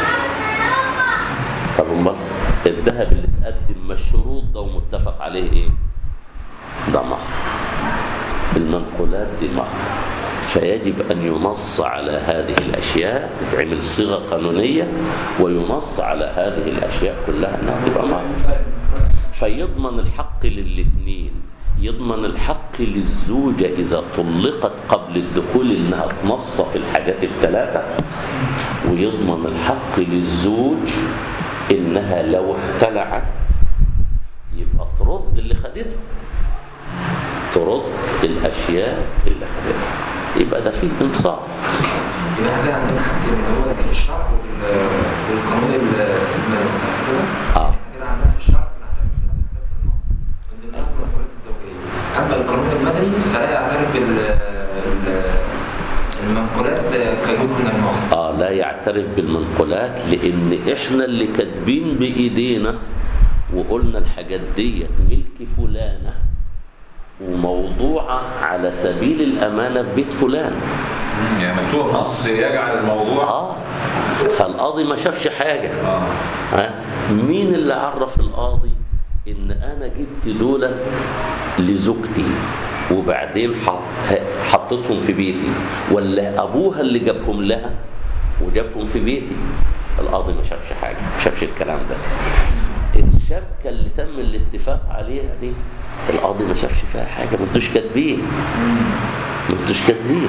طب امال الذهب اللي اتقدم مشروط ده ومتفق عليه ايه؟ ده مهر المنقولات دي مهر فيجب ان ينص على هذه الاشياء تتعمل صيغه قانونيه وينص على هذه الاشياء كلها انها تبقى مهر فيضمن الحق للاثنين يضمن الحق للزوجة إذا طلقت قبل الدخول إنها تنصف الحاجات الثلاثة ويضمن الحق للزوج إنها لو اختلعت يبقى ترد اللي خدته ترد الأشياء اللي خدتها يبقى ده فيه إنصاف
يبقى احنا كده عندنا حاجتين اللي هو الشرع وال- والقانون المدني صح كده؟
آه.
احنا كده عندنا الشرع بنعترف بثلاث حاجات في الموضوع من ضمنها المنقولات الزوجيه اما القانون المدني فلا يعترف بال ال- المنقولات كجزء من الموضوع
آه لا يعترف بالمنقولات لأن إحنا اللي كاتبين بإيدينا وقلنا الحاجات ديت ملك فلانة وموضوعة على سبيل الأمانة في بيت فلان
يعني مكتوب نص يجعل الموضوع
آه فالقاضي ما شافش حاجة
اه
ها مين اللي عرف القاضي ان انا جبت دولت لزوجتي وبعدين حط- حطيتهم في بيتي ولا ابوها اللي جابهم لها وجابهم في بيتي القاضي ما شافش حاجه ما شافش الكلام ده الشبكه اللي تم الاتفاق عليها دي القاضي ما شافش فيها حاجه ما انتوش كاتبين ما انتوش كاتبين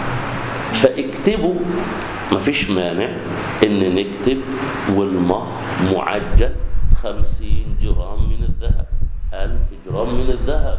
فاكتبوا مفيش مانع ان نكتب والمهر معجل خمسين جرام من الذهب ألف جرام من الذهب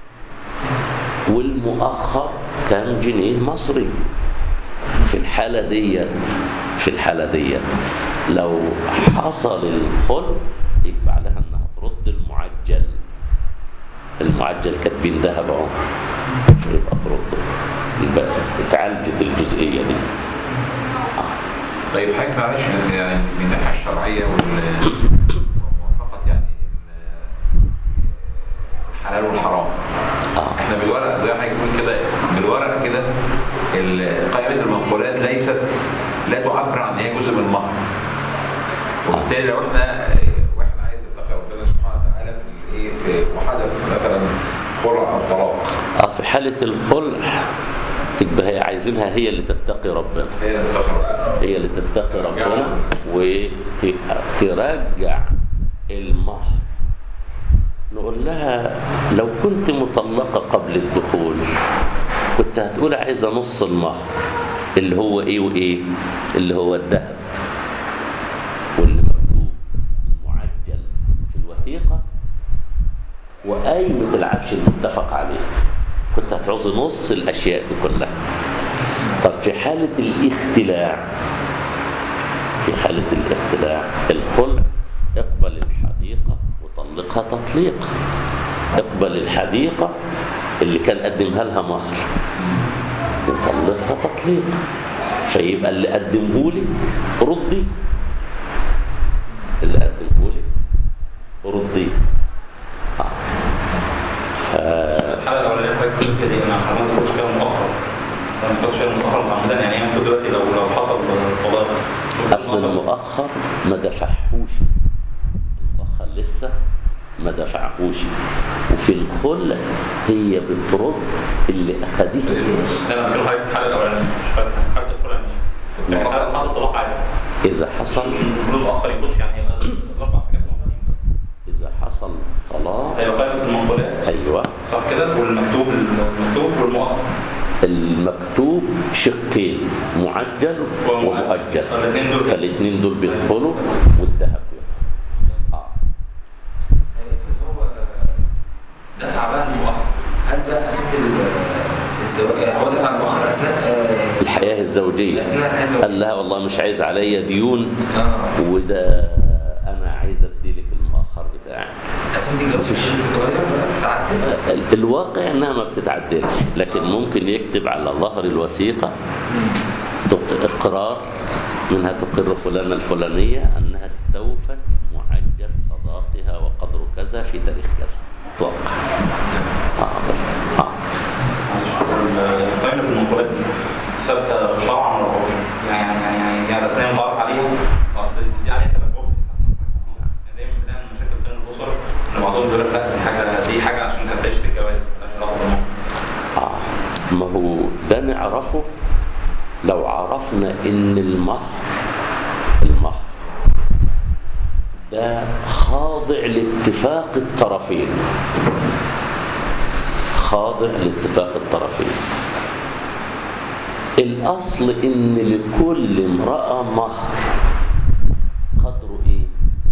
والمؤخر كام جنيه مصري في الحالة ديت في الحالة ديت لو حصل الخلع يبقى عليها انها ترد المعجل المعجل كاتبين ذهب اهو يبقى ترده يبقى اتعالجت الجزئية دي
طيب حاجه معلش يعني من الناحيه الشرعيه وال الحلال والحرام
اه
احنا بالورق زي ما حضرتك بتقول كده بالورق كده ال- قائمه المنقولات ليست لا تعبر عن ان هي جزء من المهر وبالتالي لو احنا واحد عايز يتقي ربنا سبحانه وتعالى في الايه في وحدث مثلا خلع او طلاق
اه في حالة الخلع تبقى هي عايزينها هي اللي تتقي ربنا
هي اللي تتقي ربنا
هي اللي تتقي ربنا وترجع المهر نقول لها لو كنت مطلقة قبل الدخول كنت هتقول عايزة نص المهر اللي هو ايه وايه اللي هو الذهب واللي مكتوب معجل في الوثيقة وقايمة العفش المتفق عليه كنت هتعوزي نص الأشياء دي كلها طب في حالة الاختلاع في حالة الاختلاع الخلع اقبل الحديقة وطلقها تطليق اقبل الحديقة اللي كان قدمها لها مهر وطلقها تطليق فيبقى اللي قدمه لك ردي اللي قدمه لك ردي آه. ف...
الحلقه الاولانيه حضرتك قلت فيها دي انا خلاص ما كنتش كده متاخر انا ما كنتش كده متاخر متعمدا يعني هي المفروض دلوقتي لو لو حصل طلاق شوف
اصل
الموضوع.
المؤخر ما دفعهوش المؤخر لسه ما دفعهوش وفي الخلع هي بترد اللي اخدته
لا انا بتكلم حضرتك في الحلقه الاولانيه مش حلقه حلقه الخلع مش يعني حلقة حصل طلاق عادي
اذا حصل
مش المفروض الاخر يخش يعني يبقى الاربع حاجات موجودين
اذا حصل طلاق
هي قائمه المنقولات
ايوه
صح كده والمكتوب المكتوب والمؤخر
المكتوب شقين معجل ومؤجل
الاثنين دول
فالاثنين دول بيدخلوا والذهب بيدخل اه
افرض هو دفع بقى المؤخر هل بقى قسيمه الزواج هو دفع المؤخر اثناء آه،
الحياه الزوجيه
اثناء الحياه الزوجيه
قال لها والله مش عايز عليا ديون
اه
وده انا عايز اديلك المؤخر بتاعك
قسيمه الجواز مش بتتغير ولا بتتعدل
ال- الواقع انها ما بتتعدلش لكن ممكن يكتب على ظهر الوثيقه تق- اقرار منها تقر فلانه الفلانيه انها استوفت معجل صداقها وقدر كذا في تاريخ كذا توقع اه بس اه
معلش قائمه المنقولات دي ثابته شرعا ولا عرفا؟ يعني يعني يعني يعني رسميه متعارف عليها اصل دي عليها خلاف عرفي يعني دايما بتعمل مشاكل بين الاسر ان بعضهم بيقول لك لا دي حاجه دي حاجه عشان كانت عيشه الجواز مالهاش علاقه بالموضوع
آه ما هو ده نعرفه لو عرفنا ان المهر المهر ده خاضع لاتفاق الطرفين خاضع لاتفاق الطرفين الاصل ان لكل امراه مهر قدره ايه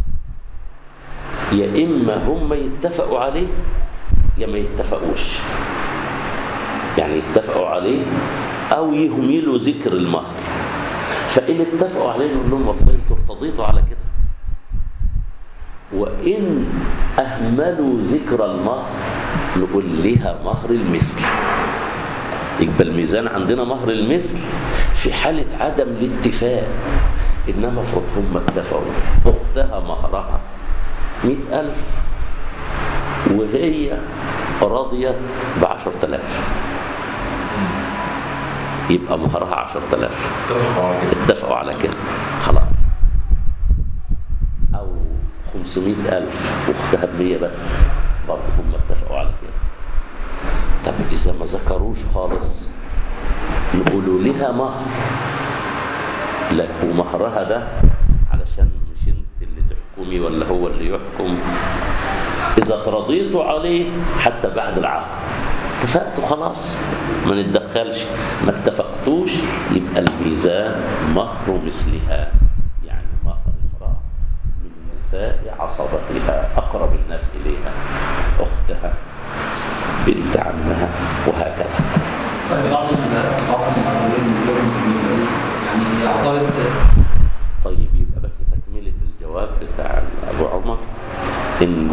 يا اما هم يتفقوا عليه يا ما يتفقوش يعني يتفقوا عليه او يهملوا ذكر المهر فان اتفقوا عليه نقول لهم والله انتوا ارتضيتوا على كده وان اهملوا ذكر المهر نقول لها مهر المثل يبقى الميزان عندنا مهر المثل في حالة عدم الاتفاق إنما افرض هم اتفقوا أختها مهرها مئة ألف وهي رضيت بعشرة آلاف يبقى مهرها عشرة آلاف
اتفقوا على كده
اتفقوا على كده خلاص أو خمسمائة ألف واختها بمية بس برضه هم اتفقوا على كده طب إذا ما ذكروش خالص نقولوا لها مهر لا ومهرها ده علشان مش انت اللي تحكمي ولا هو اللي يحكم إذا ترضيتوا عليه حتى بعد العقد اتفقتوا خلاص ما نتدخلش ما اتفقتوش يبقى الميزان مهر مثلها يعني مهر امرأة من نساء عصبتها أقرب الناس إليها أختها بنت عمها وهكذا
طيب بعض ال- بعض المقررين اللي هم مسلمين يعني اعترض
طيب يبقى بس تكملة الجواب بتاع أبو عمر إن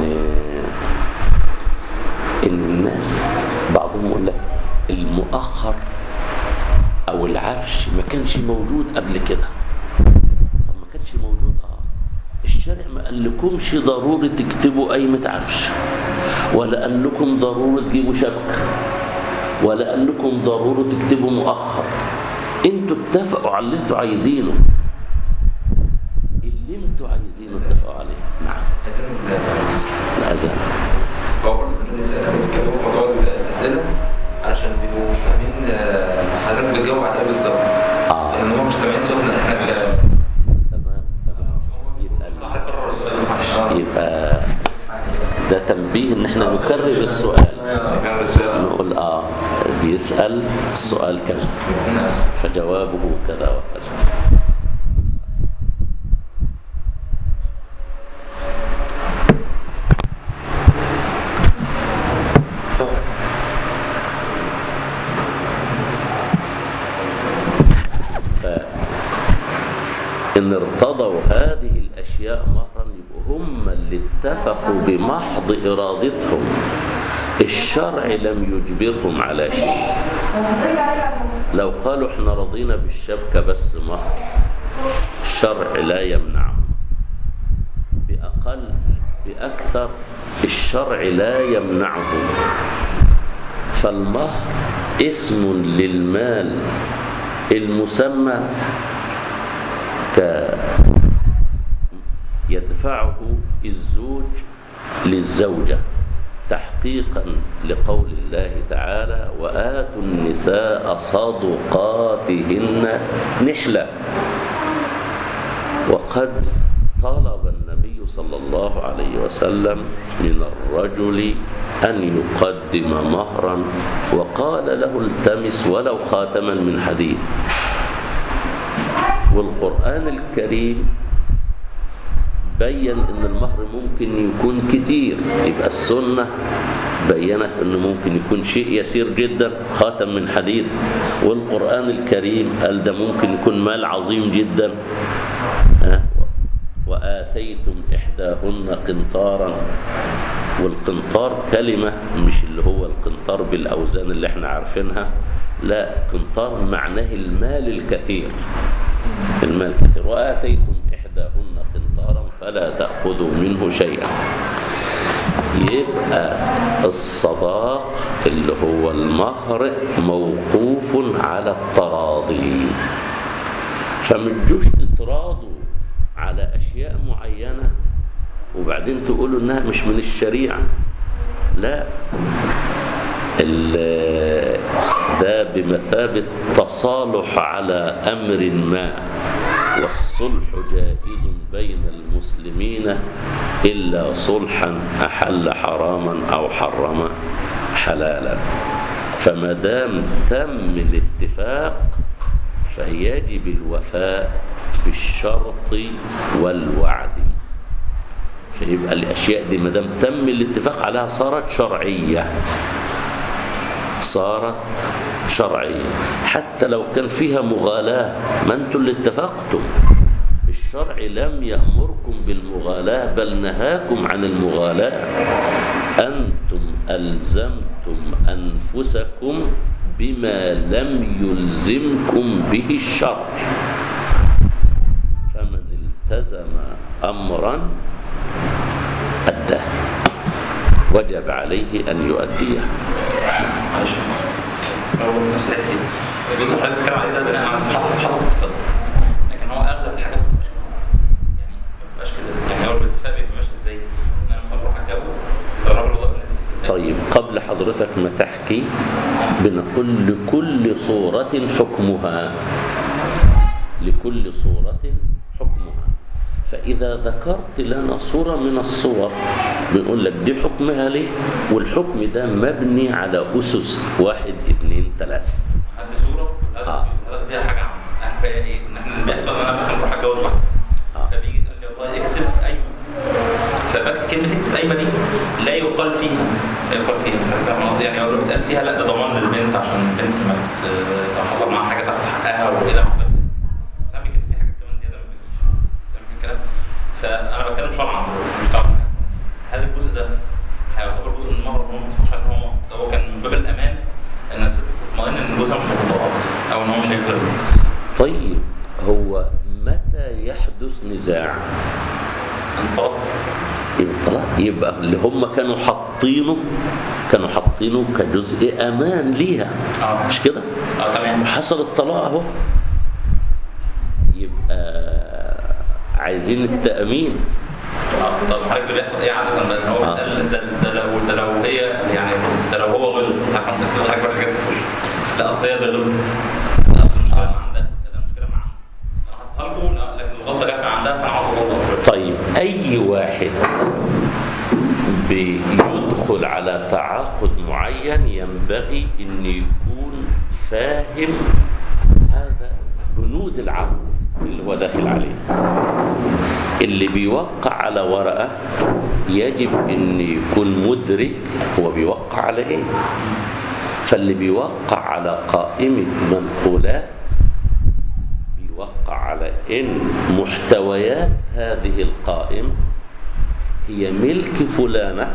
إن الناس بعضهم يقول لك المؤخر أو العفش ما كانش موجود قبل كده طب ما كانش موجود آه الشارع ما قال لكمش ضروري تكتبوا قايمة عفش ولا قال لكم ضرورة تجيبوا شبكة ولا قال لكم ضرورة تكتبوا مؤخر انتوا اتفقوا على اللي انتوا عايزينه اللي انتوا عايزينه اتفقوا عليه نعم
عايزين
الأذان
هو برضه كنا لسه كانوا بيتكلموا في موضوع الاسئله علشان بيبقوا مش فاهمين آه، حضرتك بتجاوب على ايه بالظبط
آه.
لان هم مش سامعين صوتنا احنا ك-
تمام تمام يبقى
صح كرر السؤال معلش
آه.
يبقى ده تنبيه ان احنا نكرر السؤال
كان الرسالة
نقول اه بيسأل السؤال كذا
نعم.
فجوابه كذا وكذا إن ارتضوا هذه الأشياء مهرا يبقوا هم اللي اتفقوا بمحض إرادتهم الشرع لم يجبرهم على شيء لو قالوا احنا رضينا بالشبكة بس مهر الشرع لا يمنعهم بأقل بأكثر الشرع لا يمنعهم فالمهر اسم للمال المسمى ك يدفعه الزوج للزوجة تحقيقا لقول الله تعالى وآتوا النساء صدقاتهن نحلة وقد طلب النبي صلى الله عليه وسلم من الرجل أن يقدم مهرا وقال له التمس ولو خاتما من حديد والقرآن الكريم بين ان المهر ممكن يكون كتير يبقى السنة بينت انه ممكن يكون شيء يسير جدا خاتم من حديد والقرآن الكريم قال ده ممكن يكون مال عظيم جدا ها؟ وآتيتم إحداهن قنطارا والقنطار كلمة مش اللي هو القنطار بالأوزان اللي احنا عارفينها لا قنطار معناه المال الكثير المال كثير وآتيتم إحداهن قنطارا فلا تأخذوا منه شيئا يبقى الصداق اللي هو المهر موقوف على التراضي فمتجوش تتراضوا على أشياء معينة وبعدين تقولوا إنها مش من الشريعة لا ال- ده بمثابة تصالح على أمر ما والصلح جائز بين المسلمين إلا صلحا أحل حراما أو حرم حلالا فما دام تم الاتفاق فيجب الوفاء بالشرط والوعد فيبقى الأشياء دي ما دام تم الاتفاق عليها صارت شرعية صارت شرعية حتى لو كان فيها مغالاة ما انتم اللي اتفقتم الشرع لم يأمركم بالمغالاة بل نهاكم عن المغالاة أنتم ألزمتم أنفسكم بما لم يلزمكم به الشرع فمن التزم أمرا أداه وجب عليه أن يؤديه
معلش هو في نفس الحته دي الجزء اللي حضرتك بتتكلم عليه ده ده انا حصل حصل اتفاق لكن هو اغلب الحاجات ما بتبقاش كده يعني ما بتبقاش كده يعني هو الاتفاق بيبقى ماشي ازاي؟ ان انا مثلا بروح اتجوز فالراجل هو اللي بيكتب.
طيب قبل حضرتك ما تحكي بنقول لكل صورة حكمها لكل صورة حكمها فإذا ذكرت لنا صورة من الصور بنقول لك دي حكمها ليه والحكم ده مبني على أسس واحد اتنين تلاتة
حد صوره هذا
آه.
هذا فيها حاجه عامه انا فيها ايه؟ ان احنا اللي بيحصل ان انا مثلا بروح اتجوز واحده
آه.
فبيجي يقول لي والله اكتب ايمن فبكتب كلمه اكتب ايمن دي لا يقال فيها لا يقال فيها حضرتك فاهم قصدي؟ يعني هو لو بيتقال فيها لا ده ضمان للبنت عشان البنت ما ت- لو حصل معاها حاجه تاخد حقها والى ما اخره ساعات بيكتب في حاجات كمان زياده ما بتجيش فاهم الكلام؟ فانا بتكلم شرعا مش دعوه بالحكم. هل الجزء ده هيعتبر جزء من المهر ان هو ما اتفقش عليه ان هو مهر؟ ده هو كان من باب الامان ان الست تطمئن ان جوزها مش هيطلقها او ان هو مش هيطلقها
طيب هو متى يحدث نزاع
انطلق
الطلاق يبقى اللي هم كانوا حاطينه كانوا حاطينه كجزء امان ليها
اه
مش كده
اه تمام
وحصل الطلاق اهو يبقى عايزين التأمين
آه، طب حضرتك اللي بيحصل ايه عاده بقى؟ هو
آه.
ده, ده, ده لو ده لو هي يعني ده لو هو غلط حضرتك حضرتك بقى كده تخش لا اصل هي اللي غلطت لا اصل المشكله ما عندها ده المشكله مع انا حاططها لكم لا، لكن الغلطه جت من عندها فانا عاوز اغلط
طيب أي واحد بيدخل على تعاقد معين ينبغي أن يكون فاهم هذا بنود العقد اللي هو داخل عليه اللي بيوقع على ورقة يجب أن يكون مدرك هو بيوقع على إيه فاللي بيوقع على قائمة منقولات بيوقع على ان محتويات هذه القائمة هي ملك فلانة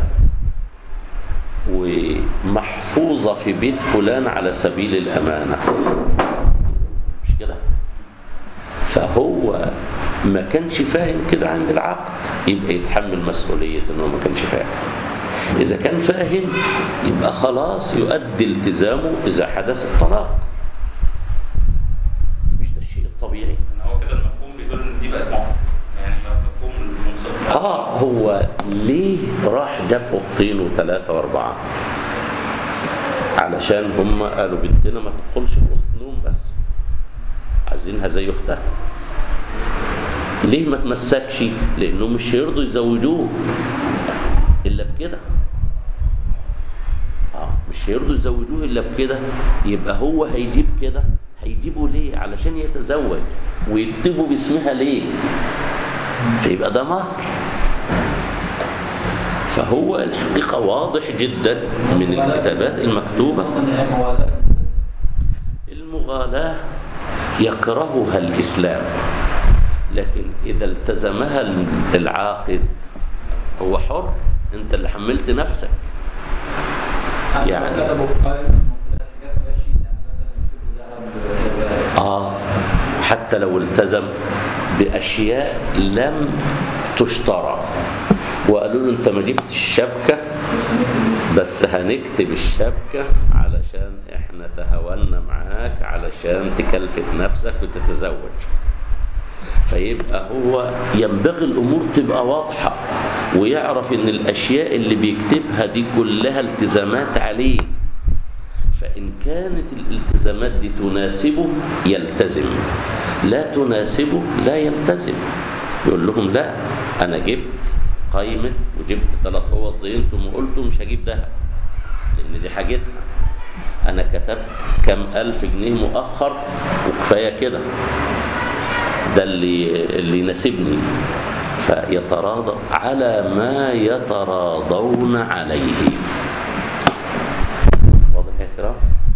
ومحفوظة في بيت فلان على سبيل الأمانة مش كده فهو ما كانش فاهم كده عند العقد يبقى يتحمل مسؤولية انه ما كانش فاهم إذا كان فاهم يبقى خلاص يؤدي التزامه إذا حدث الطلاق مش ده الشيء الطبيعي
ان هو كده المفهوم بيدل ان دي بقت معطل يعني مفهوم المنصف
اه هو ليه راح جاب اوضتين وثلاثه واربعه علشان هم قالوا بنتنا ما تدخلش في اوضه نوم بس عايزينها زي اختها ليه ما تمسكش لانهم مش هيرضوا يزوجوه الا بكده اه مش هيرضوا يزوجوه الا بكده يبقى هو هيجيب كده هيجيبه ليه علشان يتزوج ويكتبوا باسمها ليه فيبقى ده مهر فهو الحقيقة واضح جدا من الكتابات المكتوبة
ان هي موالاه
المغالاة يكرهها الإسلام لكن إذا التزمها العاقد هو حر أنت اللي حملت نفسك
حتى
يعني-
لو كتبوا في قائمه المنقولات حاجات ماشي يعني مثلا يكتبوا ذهب كذا
آه حتى لو التزم بأشياء لم تشترى وقالوا له أنت ما جبتش الشبكة
بس نكتب
بس هنكتب الشبكة علشان احنا تهاونا معاك علشان تكلفت نفسك وتتزوج فيبقى هو ينبغي الأمور تبقى واضحة ويعرف إن الأشياء اللي بيكتبها دي كلها التزامات عليه فإن كانت الالتزامات دي تناسبه يلتزم لا تناسبه لا يلتزم يقول لهم لا أنا جبت قايمة وجبت ثلاث أوض زي انتم وقلتوا مش هجيب دهب لأن دي حاجتها أنا كتبت كم ألف جنيه مؤخر وكفاية كده ده اللي اللي يناسبني فيتراضى على ما يتراضون عليه واضح يا كرام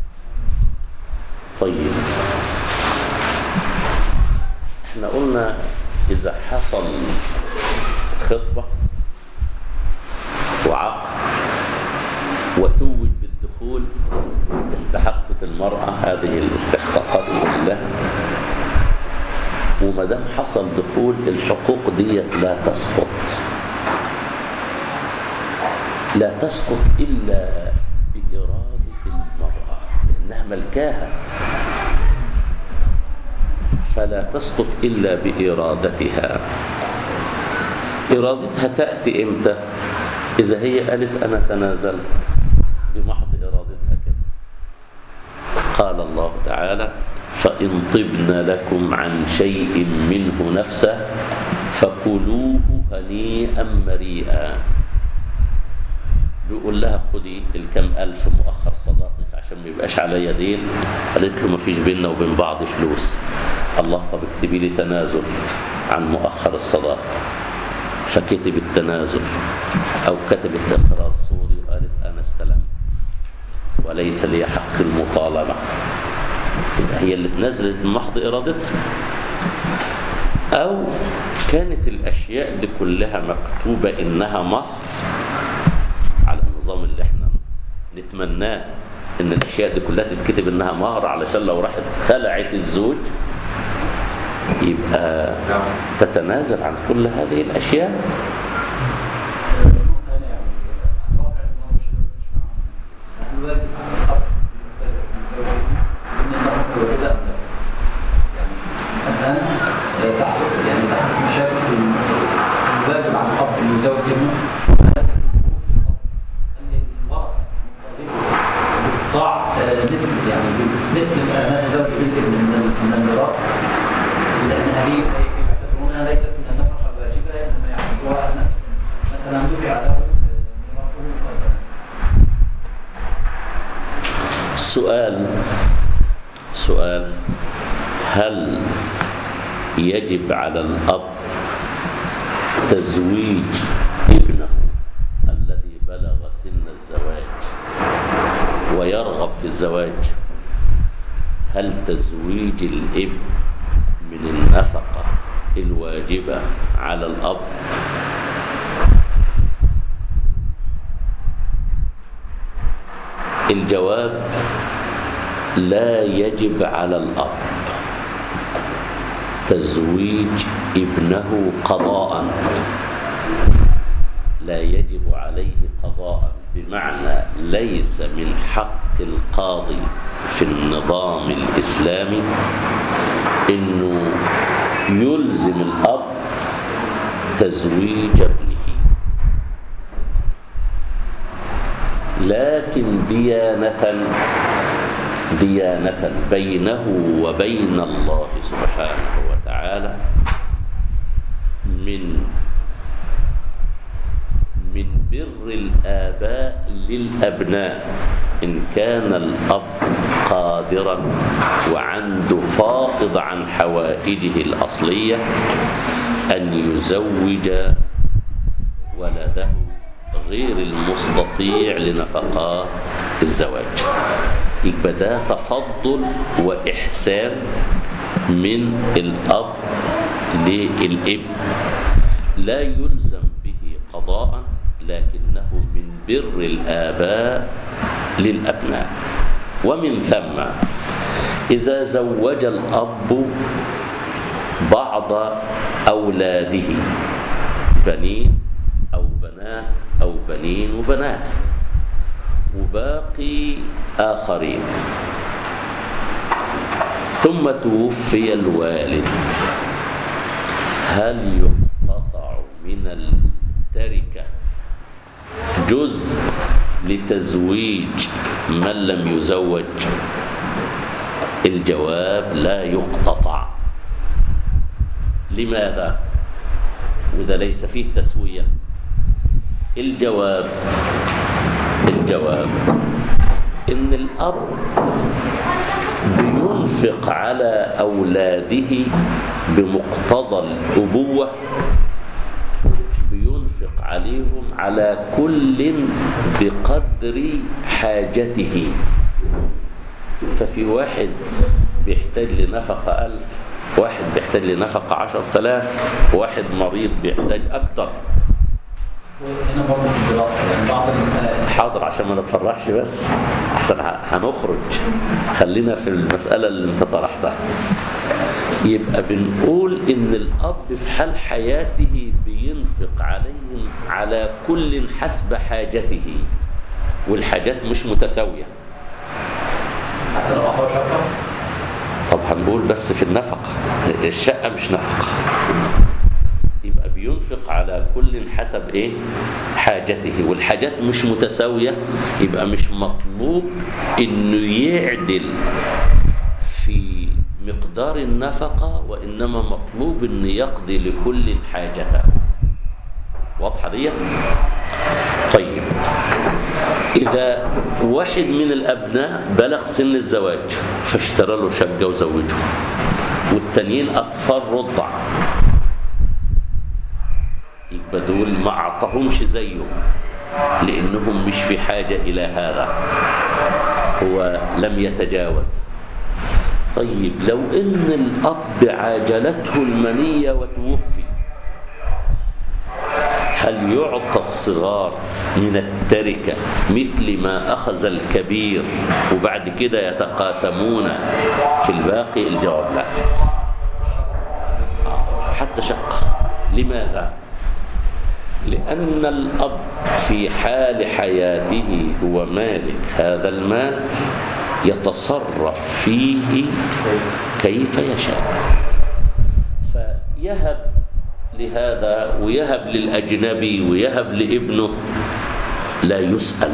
طيب احنا قلنا اذا حصل خطبه وعقد وتوج بالدخول استحقت المرأة هذه الاستحقاقات كلها وما دام حصل دخول الحقوق ديت لا تسقط لا تسقط إلا بإرادة المرأة لأنها ملكاها فلا تسقط إلا بإرادتها إرادتها تأتي إمتى إذا هي قالت أنا تنازلت بمحض إرادتها كده قال الله تعالى فإن طبن لكم عن شيء منه نفسه فكلوه هنيئا مريئا بيقول لها خدي الكم ألف مؤخر صداقك عشان ما يبقاش عليا دين قالت له ما فيش بيننا وبين بعض فلوس الله طب اكتبي لي تنازل عن مؤخر الصداقة فكتب التنازل أو كتبت إقرار صوري وقالت أنا استلمت وليس لي حق المطالبة يبقى هي اللي تنزلت من محض إرادتها أو كانت الأشياء دي كلها مكتوبة إنها مهر على النظام اللي احنا نتمناه إن الأشياء دي كلها تتكتب إنها مهر علشان لو راحت خلعت الزوج يبقى
نعم
تتنازل عن كل هذه الأشياء
نقطة هنا يعني الواقع إن هو مش مش معاهم هل واجب على الأب المزوج إن النفقة واجبة أم لا؟ يعني الآن آه، تحصل يعني تحصل مشاكل في النقطة دي. هل واجب على الأب إنه يزوج ابنه؟ هل هل الورثة مطالبه باقتطاع آه، مثل يعني مثل ما تزوج بالابن من من الميراث لأن هذه يعتبرونها ليست من النفقة الواجبة إنما يعتبروها أن مثلا دفع له آه، ميراثه مقدما
سؤال سؤال هل يجب على الأب تزويج ابنه الذي بلغ سن الزواج ويرغب في الزواج هل تزويج الابن من النفقة الواجبة على الأب الجواب لا يجب على الأب تزويج ابنه قضاء لا يجب عليه قضاء بمعنى ليس من حق القاضي في النظام الإسلامي إنه يلزم الأب تزويج ابنه لكن ديانة ديانة بينه وبين الله سبحانه وتعالى من من بر الآباء للأبناء إن كان الأب قادرا وعنده فائض عن حوائجه الأصلية أن يزوج ولده غير المستطيع لنفقات الزواج يبقى ده تفضل وإحسان من الأب للابن لا يلزم به قضاء لكنه من بر الآباء للأبناء ومن ثم إذا زوج الأب بعض أولاده بنين أو بنات أو بنين وبنات وباقي آخرين ثم توفي الوالد هل يقتطع من التركة جزء لتزويج من لم يزوج الجواب لا يقتطع لماذا وده ليس فيه تسوية الجواب الجواب إن الأب بينفق على أولاده بمقتضى الأبوة بينفق عليهم على كل بقدر حاجته ففي واحد بيحتاج لنفقة ألف واحد بيحتاج لنفقة عشر تلاف واحد مريض بيحتاج أكتر
وهنا برضه في الدراسة يعني بعض ال-
حاضر عشان ما نتفرحش بس احسن ه- هنخرج خلينا في المسألة اللي انت طرحتها يبقى بنقول ان الاب في حال حياته بينفق عليهم على كل حسب حاجته والحاجات مش متساوية
حتى لو أعطاه شقة
طب هنقول بس في النفقة الشقة مش نفقة يبقى بينفق على كل حسب ايه حاجته والحاجات مش متساوية يبقى مش مطلوب انه يعدل في مقدار النفقة وإنما مطلوب أن يقضي لكل حاجته واضحة دي؟ طيب إذا واحد من الأبناء بلغ سن الزواج فاشترى له شقة وزوجه والتانيين أطفال رضع يبقى دول ما أعطاهمش زيه لأنهم مش في حاجة إلى هذا هو لم يتجاوز طيب لو ان الاب عاجلته المنيه وتوفي هل يعطى الصغار من التركه مثل ما اخذ الكبير وبعد كده يتقاسمون في الباقي الجواب لا مشقة لماذا؟ لأن الأب في حال حياته هو مالك هذا المال يتصرف فيه كيف يشاء فيهب لهذا ويهب للأجنبي ويهب لابنه لا يسأل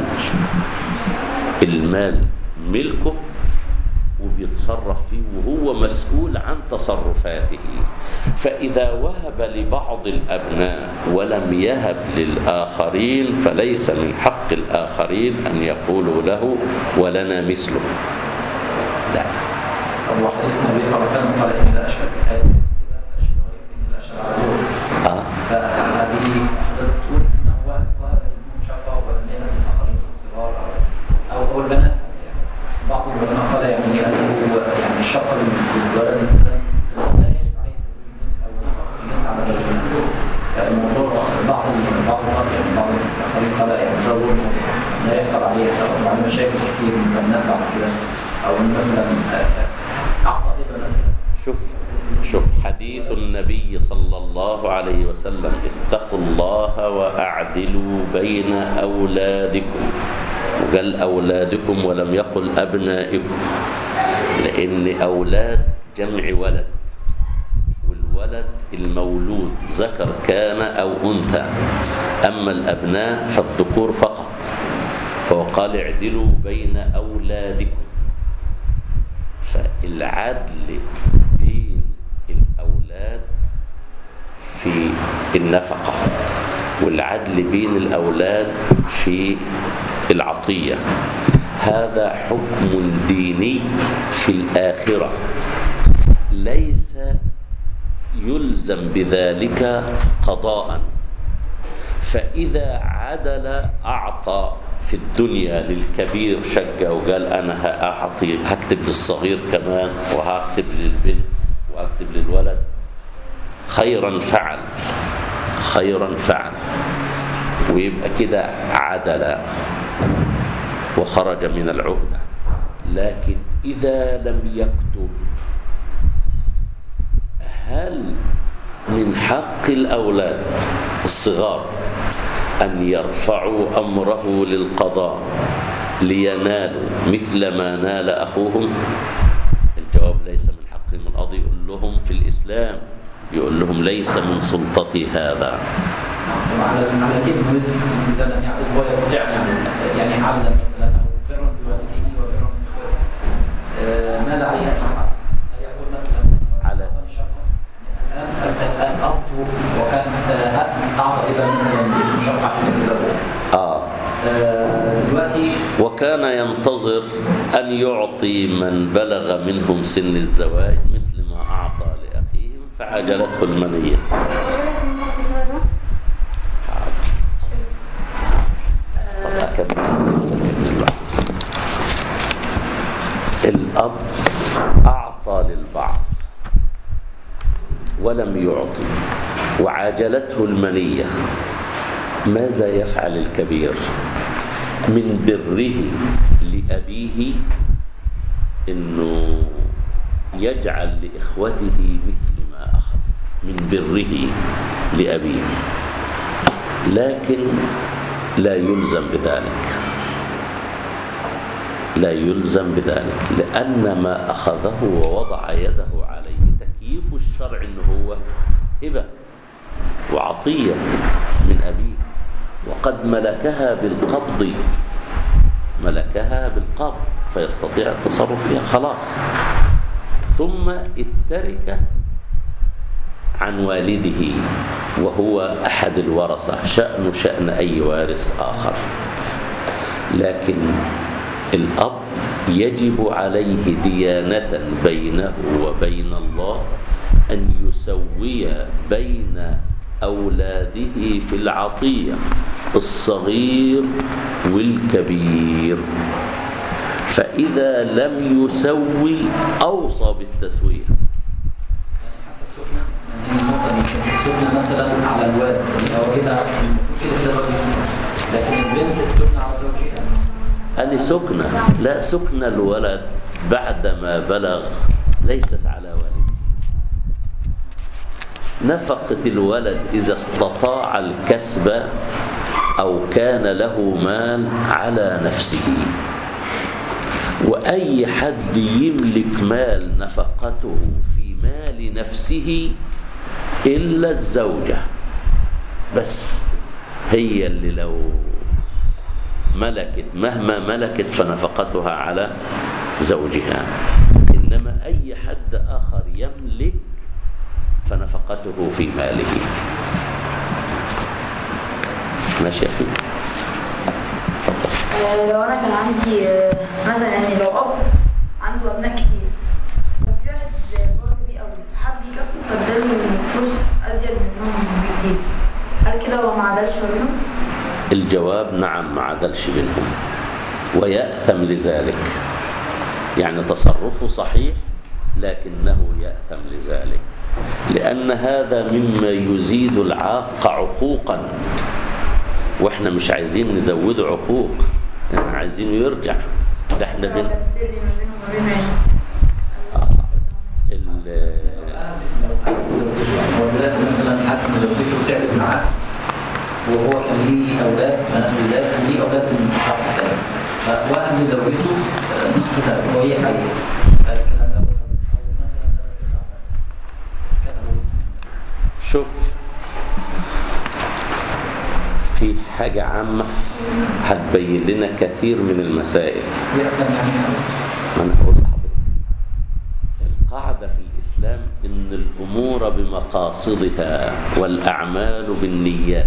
المال ملكه وبيتصرف فيه وهو مسؤول عن تصرفاته فإذا وهب لبعض الأبناء ولم يهب للآخرين فليس من حق الآخرين أن يقولوا له ولنا مثله لا
الله النبي صلى الله عليه وسلم قال إني لا أشهد بآية فأشهد غيري إني لا أشهد على زور
آه.
فهذه حضرتك تقول إنه وهب وهب ابنه شقة ولم يهب للآخرين الصغار أو أو أو البنات يعني بعض العلماء قال يعني أنه يعني الشقة للولد مثلا لا يجب عليه تزويج البنت أو نفقة البنت على زوجها فالموضوع بعض ال- بعض ال- يعني بعض الآخرين قال يعني ده ظلم لا يحصل عليه حتى على مشاكل كتير من الأبناء بعد كده أو مثلا أعطى هبة مثلا
شوف شوف حديث النبي صلى الله عليه وسلم اتقوا الله وأعدلوا بين أولادكم وقال أولادكم ولم يقل أبنائكم لأن أولاد جمع ولد والولد المولود ذكر كان أو أنثى أما الأبناء فالذكور فقط فقال اعدلوا بين أولادكم فالعدل بين الأولاد في النفقة والعدل بين الأولاد في العطية هذا حكم ديني في الآخرة ليس يلزم بذلك قضاء فإذا عدل أعطى في الدنيا للكبير شقة وقال أنا هأعطي هكتب للصغير كمان وهكتب للبنت وهكتب للولد خيرا فعل خيرا فعل ويبقى كده عدل وخرج من العهدة لكن إذا لم يكتب هل من حق الأولاد الصغار أن يرفعوا أمره للقضاء لينالوا مثل ما نال أخوهم الجواب ليس من حقهم القاضي يقول لهم في الإسلام يقول لهم ليس من سلطتي هذا
على على كيف الميزان الميزان يعني هو يستطيع ان يعمل يعني عدلا مثلا او برا بوالديه وبرا باخوته آه، ماذا عليه ان يفعل؟ هل يقول مثلا
على-
أعطاني شقه الان الان الاب توفي وكان آه، اعطى ابن مثلا ابن شقه عشان يتزوج
آه
آه، دلوقتي
وكان ينتظر أن يعطي من بلغ منهم سن الزواج مثل ما أعطى لأخيهم فعجلته المنية طب أكمل الأب أعطى للبعض ولم يعطي وعاجلته المنية ماذا يفعل الكبير من بره لأبيه إنه يجعل لإخوته مثل ما أخذ من بره لأبيه لكن لا يلزم بذلك لا يلزم بذلك لأن ما أخذه ووضع يده عليه تكييف الشرع إنه هو هبة وعطية من أبيه وقد ملكها بالقبض ملكها بالقبض فيستطيع التصرف فيها خلاص ثم التركة عن والده وهو أحد الورثة شأن شأن أي وارث آخر لكن الأب يجب عليه ديانة بينه وبين الله أن يسوي بين أولاده في العطية الصغير والكبير فإذا لم يسوي أوصى بالتسوية
يعني حتى السكنة يعني النقطة دي كانت السكنة مثلا على الوالد اللي هو كده عارف المفروض كده كده الراجل يسكن لكن البنت السكنة على زوجها
قال لي سكنة لا سكنة الولد بعدما بلغ ليست على والده نفقة الولد إذا استطاع الكسب أو كان له مال على نفسه وأي حد يملك مال نفقته في مال نفسه إلا الزوجة بس هي اللي لو ملكت مهما ملكت فنفقتها على زوجها إنما أي حد آخر يملك فنفقته في ماله ماشي يا أخي تفضل
آه، لو انا كان عندي آه، مثلا يعني لو اب عنده ابناء كتير كان في واحد بار بيه قوي حب يكافئه فاداله فلوس ازيد منهم بكتير هل كده هو ما عدلش ما بينهم؟
الجواب نعم ما عدلش بينهم ويأثم لذلك يعني تصرفه صحيح لكنه يأثم لذلك لأن هذا مما يزيد العاق عقوقا واحنا مش عايزين نزوده عقوق احنا عايزينه يرجع ده احنا
لو
بن...
كان سري ما بينه وما بينه يعني
ال...
لو حد زوجته هو دلوقتي مثلا حاسس ان زوجته تعبت معاه وهو كان ليه اولاد بنات ولاد كان ليه اولاد من حد تاني فوهم لزوجته آه، نصف ده وهي حيه فالكلام ده او مثلا ثلاث ارباع كتبوا اسم
شوف في حاجة عامة هتبين لنا كثير من المسائل
يأخذ يعني
ما انا هقول لحضرتك القاعدة في الإسلام إن الأمور بمقاصدها والأعمال بالنيات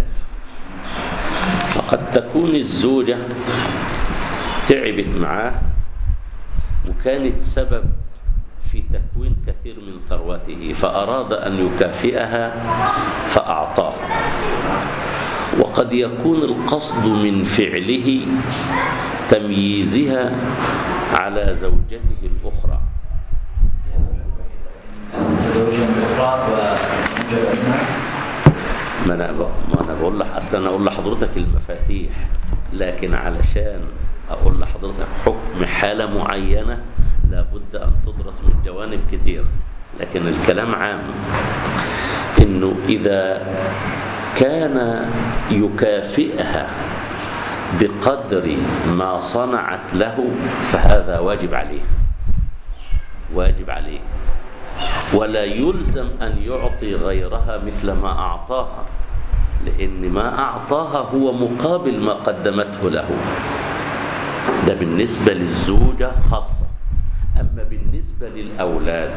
فقد تكون الزوجة تعبت معاه وكانت سبب في تكوين كثير من ثروته فأراد أن يكافئها فأعطاها وقد يكون القصد من فعله تمييزها على زوجته الأخرى
زوجة أخرى وجاب ابنها
ما أنا ما أنا بقول لح أصل أنا أقول لحضرتك المفاتيح لكن علشان أقول لحضرتك حكم حالة معينة لابد أن تدرس من جوانب كتير لكن الكلام عام إنه إذا كان يكافئها بقدر ما صنعت له فهذا واجب عليه واجب عليه ولا يلزم أن يعطي غيرها مثل ما أعطاها لأن ما أعطاها هو مقابل ما قدمته له ده بالنسبة للزوجة خاصة أما بالنسبة للأولاد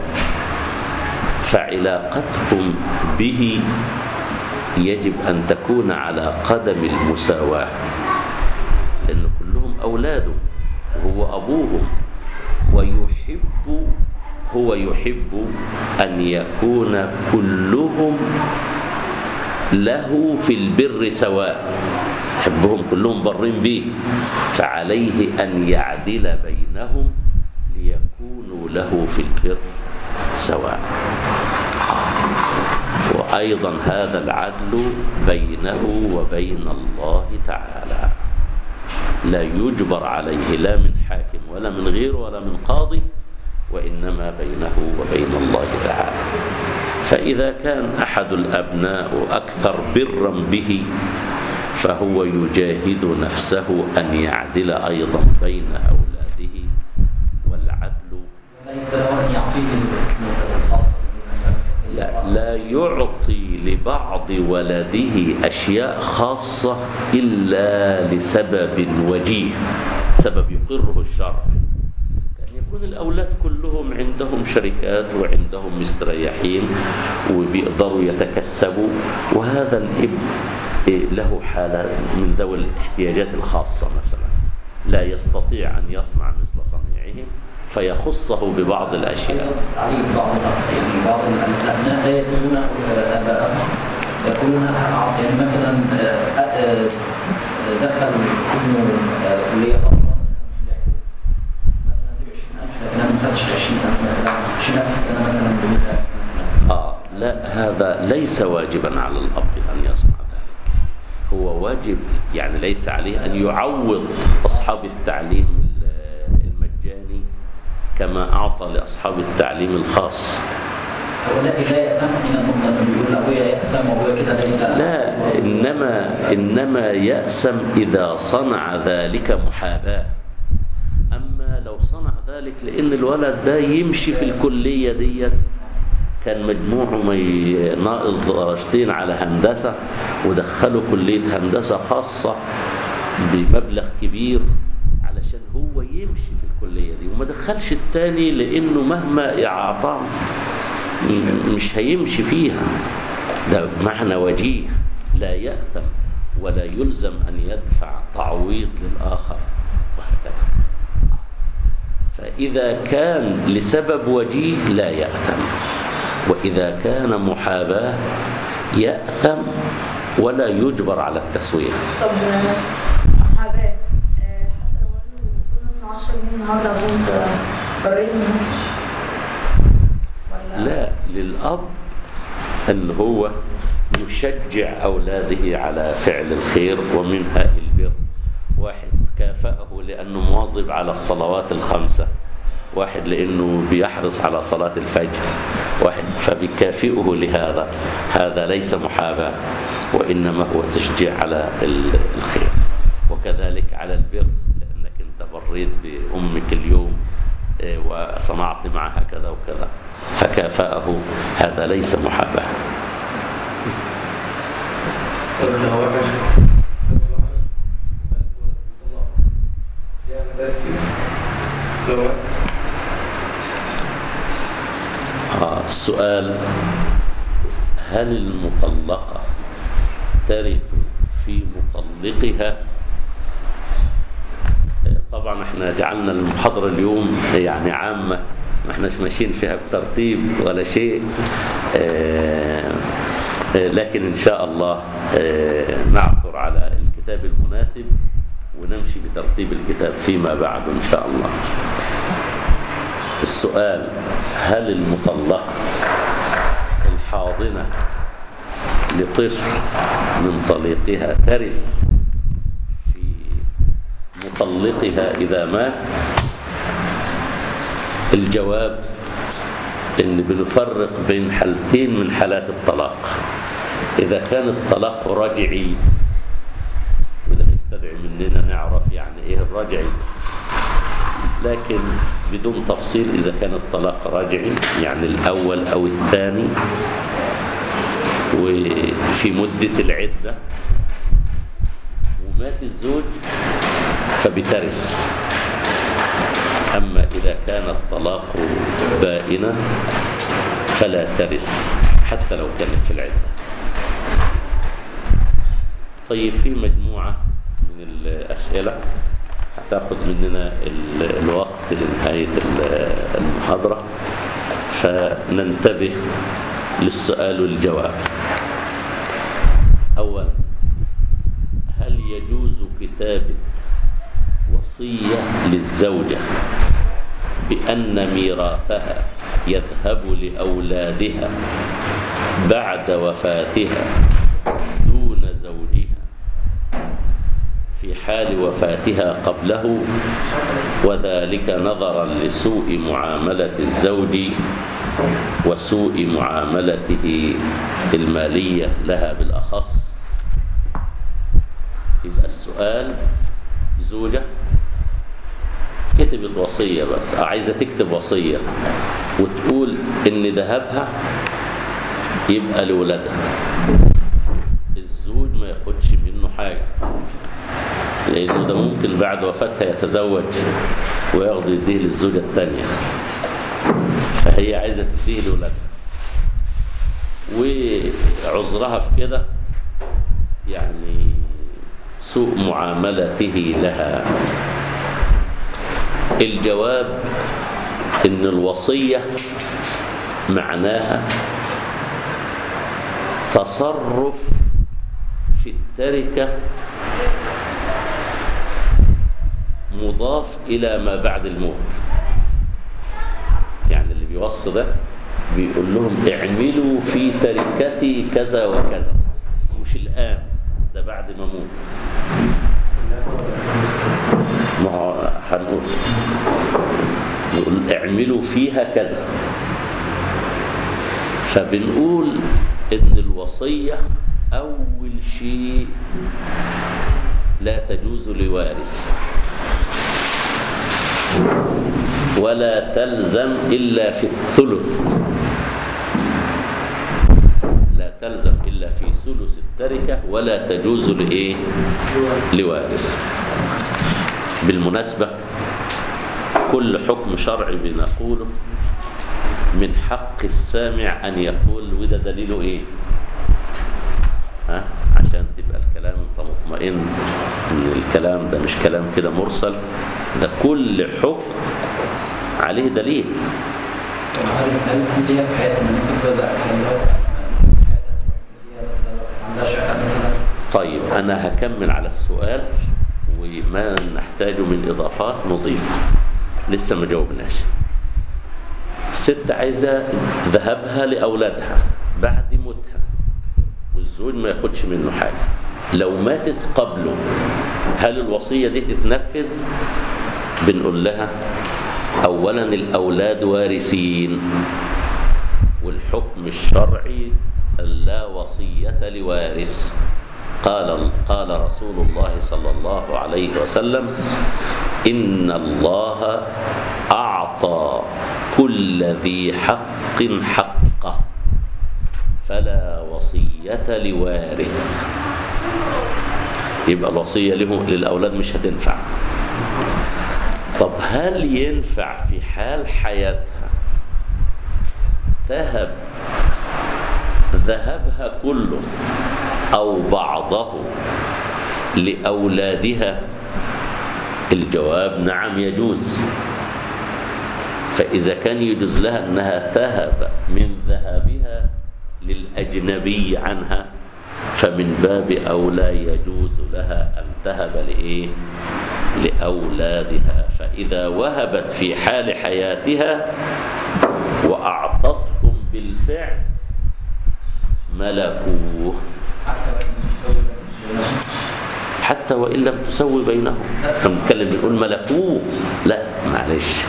فعلاقتهم به يجب أن تكون على قدم المساواة لأن كلهم أولاده وهو أبوهم ويحب هو يحب أن يكون كلهم له في البر سواء يحبهم كلهم برين به فعليه أن يعدل بينهم ليكونوا له في البر سواء وأيضا هذا العدل بينه وبين الله تعالى لا يجبر عليه لا من حاكم ولا من غيره ولا من قاضي وإنما بينه وبين الله تعالى فإذا كان أحد الأبناء أكثر برا به فهو يجاهد نفسه أن يعدل أيضا بين أولاده والعدل
ليس له أن يعطيه مثلا الأصل مثلا
لا, لا يعطي لبعض ولده أشياء خاصة إلا لسبب وجيه سبب يقره الشرع كان يكون الأولاد كلهم عندهم شركات وعندهم مستريحين وبيقدروا يتكسبوا وهذا الابن إيه، له حالة من ذوي الاحتياجات الخاصة مثلا لا يستطيع أن يصنع مثل صنيعهم فيخصه ببعض الأشياء
عليه بعض الأخ- يعني بعض الأبناء لا يكونون آه، آباءهم يقولون أعط- يعني مثلا آه، آه، دخل ابنه آه، كلية خاصة مثلا دي 20000 لكن أنا ما خدتش 20000 مثلا 20000 في السنة مثلا ب 100000 مثلا
آه لا هذا ليس واجبا على الأب أن يصنع ذلك هو واجب يعني ليس عليه أن يعوض أصحاب التعليم ال- المجاني كما أعطى لأصحاب التعليم الخاص
هو لا لا يأتم من النقطة اللي بيقول أبويا إساءة
لا إنما إنما يأسم إذا صنع ذلك محاباة أما لو صنع ذلك لأن الولد ده يمشي في الكلية ديت كان مجموعه ما ي- ناقص درجتين على هندسة ودخله كلية هندسة خاصة بمبلغ كبير علشان هو يمشي في الكلية دي وما دخلش التاني لأنه مهما أعطاه م- مش هيمشي فيها ده معنى وجيه لا يأثم ولا يلزم أن يدفع تعويض للآخر وهكذا فإذا كان لسبب وجيه لا يأثم وإذا كان محاباة يأثم ولا يجبر على التسوية
طب آه، محاباة آه، حتى لو قال له خد مثلا 10 جنيه النهارده عشان انت بريتني مثلا ولا
لا للأب أن هو يشجع أولاده على فعل الخير ومنها البر واحد كافأه لأنه مواظب على الصلوات الخمسة واحد لأنه بيحرص على صلاة الفجر واحد فبيكافئه لهذا هذا ليس محاباة وإنما هو تشجيع على ال- الخير وكذلك على البر لأنك أنت بريت بأمك اليوم إيه، وصنعت معها كذا وكذا فكافأه هذا ليس محاباة
طب لو واحد يعني تأثير لو واحد
آه السؤال هل المطلقة ترث في مطلقها آه، طبعا احنا جعلنا المحاضرة اليوم يعني عامة ما احناش ماشيين فيها بترتيب ولا شيء آه، آه، لكن ان شاء الله آه، نعثر على الكتاب المناسب ونمشي بترتيب الكتاب فيما بعد ان شاء الله السؤال هل المطلقة الحاضنة لطفل من طليقها ترث في مطلقها إذا مات الجواب إن بنفرق بين حالتين من حالات الطلاق إذا كان الطلاق رجعي وده يستدعي مننا نعرف يعني إيه الرجعي لكن بدون تفصيل إذا كان الطلاق رجعي يعني الأول أو الثاني وفي مدة العدة ومات الزوج فبترث أما إذا كان الطلاق بائنا فلا ترث حتى لو كانت في العدة طيب في مجموعة من الأسئلة هتاخد مننا ال- الوقت لنهاية ال- المحاضرة فننتبه للسؤال والجواب أولا هل يجوز كتابة وصية للزوجة بأن ميراثها يذهب لأولادها بعد وفاتها دون زوجها في حال وفاتها قبله وذلك نظرا لسوء معاملة الزوج وسوء معاملته المالية لها بالأخص يبقى السؤال زوجة كتبت وصية بس عايزة تكتب وصية وتقول إن ذهبها يبقى لولادها الزوج ما ياخدش منه حاجة لأنه ده ممكن بعد وفاتها يتزوج وياخده يديه للزوجة الثانية فهي عايزة تديه لولادها وعذرها في كده يعني سوء معاملته لها الجواب ان الوصية معناها تصرف في التركة مضاف إلى ما بعد الموت يعني اللي بيوصي ده بيقول لهم اعملوا في تركتي كذا وكذا مش الآن ده بعد ما اموت ما هو هنقول يقول اعملوا فيها كذا فبنقول ان الوصية أول شيء لا تجوز لوارث ولا تلزم إلا في الثلث لا تلزم إلا في ثلث التركة ولا تجوز لإيه لوارث بالمناسبة كل حكم شرعي بنقوله من حق السامع أن يقول وده دليله إيه ها عشان تبقى الكلام انت مطمئن ان الكلام ده مش كلام كده مرسل ده كل حكم عليه دليل
طب هل هل هل ليها في حياتها ان ممكن توزع الكلام ده؟ ممكن حياتها تروح فيها مثلا لو كان عندها شقه مثلا
طيب أنا هكمل على السؤال وما نحتاجه من إضافات نضيفها لسه ما جاوبناش الست عايزة ذهبها لأولادها بعد موتها والزوج ما ياخدش منه حاجة لو ماتت قبله هل الوصية دي تتنفذ بنقول لها أولا الأولاد وارثين والحكم الشرعي لا وصية لوارث قال قال رسول الله صلى الله عليه وسلم إن الله أعطى كل ذي حق حقه فلا وصية لوارث يبقى الوصية له للأولاد مش هتنفع طب هل ينفع في حال حياتها تهب ذهبها كله أو بعضه لأولادها الجواب نعم يجوز فإذا كان يجوز لها أنها تهب من ذهبها للأجنبي عنها فمن باب أولى يجوز لها أن تهب لإيه؟ لأولادها فإذا وهبت في حال حياتها وأعطتهم بالفعل ملكوه
حتى وان لم يسوي بينهم
حتى وإن لم تسوي بينهم احنا بنتكلم بنقول ملكوه لا معلش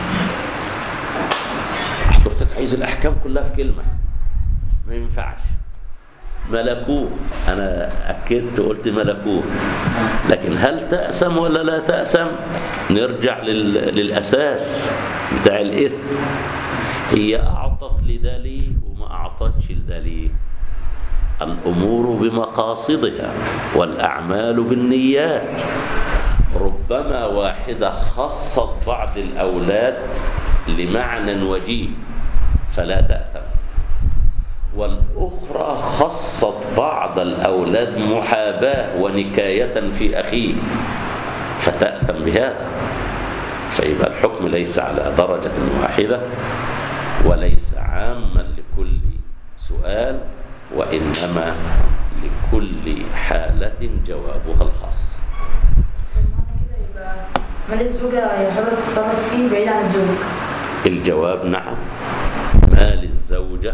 حضرتك عايز الأحكام كلها في كلمة ما ينفعش ملكوه أنا أكدت وقلت ملكوه لكن هل تأسم ولا لا تأسم نرجع لل... للأساس بتاع الإثم هي أعطت لده ليه وما أعطتش لده ليه الأمور بمقاصدها والأعمال بالنيات ربما واحدة خصت بعض الأولاد لمعنى وجيه فلا تأثم والأخرى خصت بعض الأولاد محاباة ونكاية في أخيه فتأثم بهذا فيبقى الحكم ليس على درجة واحدة وليس عاما لكل سؤال وإنما لكل حالة جوابها الخاص
طب معنى كده يبقى مال الزوجة هي حرة تتصرف فيه بعيد عن الزوج
الجواب نعم مال الزوجة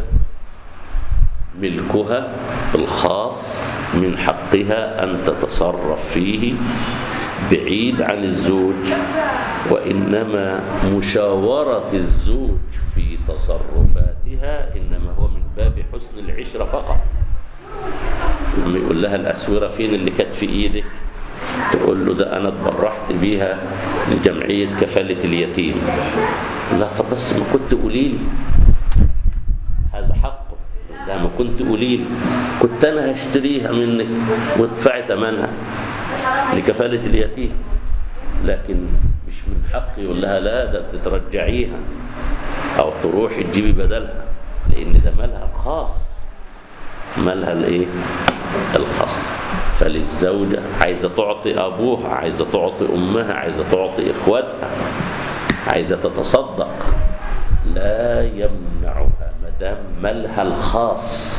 ملكها الخاص من حقها أن تتصرف فيه بعيد عن الزوج وإنما مشاورة الزوج في تصرفاتها إنما هو من باب حسن العشرة فقط لما يقول لها الأسورة فين اللي كانت في إيدك تقول له ده أنا اتبرحت بيها لجمعية كفالة اليتيم لا طب بس ما كنت قولي لي هذا حقه لا ما كنت قولي لي كنت أنا هشتريها منك وادفعي ثمنها لكفالة اليتيم لكن مش من حقي يقول لها لا ده انت ترجعيها او تروحي تجيبي بدلها لان ده مالها الخاص مالها الايه الخاص فللزوجة عايزة تعطي أبوها عايزة تعطي أمها عايزة تعطي إخواتها عايزة تتصدق لا يمنعها مدام مالها الخاص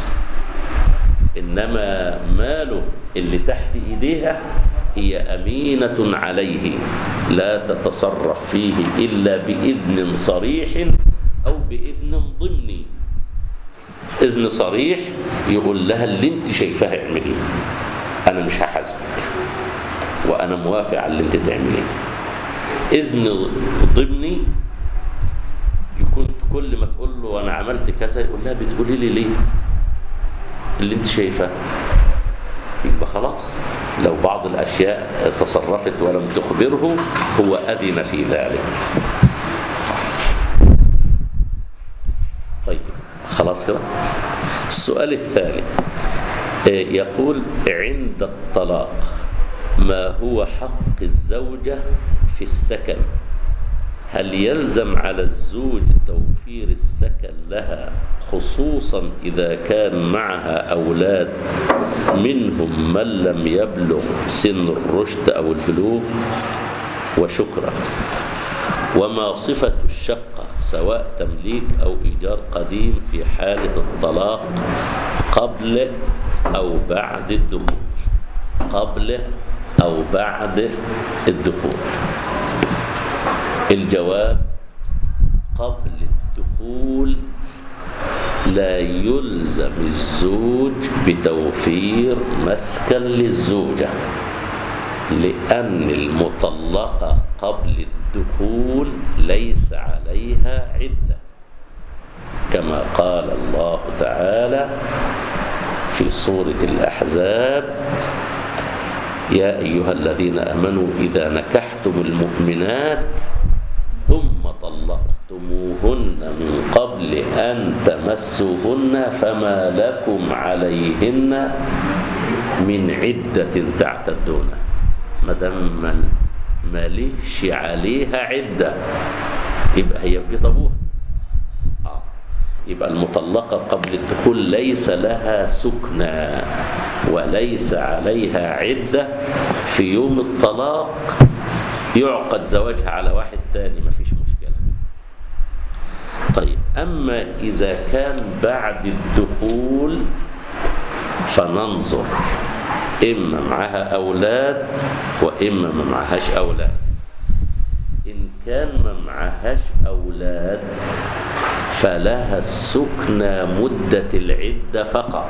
إنما ماله اللي تحت إيديها هي أمينة عليه لا تتصرف فيه إلا بإذن صريح أو بإذن ضمني إذن صريح يقول لها اللي انت شايفاه اعمليه أنا مش هحاسبك وأنا موافق على اللي انت تعمليه إذن ضمني يكون كل ما تقول له أنا عملت كذا يقول لها بتقولي لي ليه اللي انت شايفاه يبقى خلاص لو بعض الأشياء تصرفت ولم تخبره هو أذن في ذلك طيب خلاص كده السؤال الثاني آه، يقول عند الطلاق ما هو حق الزوجة في السكن هل يلزم على الزوج توفير السكن لها خصوصا إذا كان معها أولاد منهم من لم يبلغ سن الرشد أو البلوغ وشكرا وما صفة الشقة سواء تمليك أو إيجار قديم في حالة الطلاق قبل أو بعد الدخول قبل أو بعد الدخول الجواب قبل الدخول لا يلزم الزوج بتوفير مسكن للزوجة لأن المطلقة قبل الدخول ليس عليها عدة كما قال الله تعالى في سورة الأحزاب يا أيها الذين آمنوا إذا نكحتم المؤمنات ثم طلقتموهن من قبل أن تمسوهن فما لكم عليهن من عدة تعتدونها ما دام ما- ما ليش عليها عدة يبقى هي في بيت أبوها آه. يبقى المطلقة قبل الدخول ليس لها سكنى وليس عليها عدة في يوم الطلاق يعقد زواجها على واحد تاني مفيش مشكلة طيب أما إذا كان بعد الدخول فننظر إما معها أولاد وإما ما معهاش أولاد إن كان ما معهاش أولاد فلها السكنى مدة العدة فقط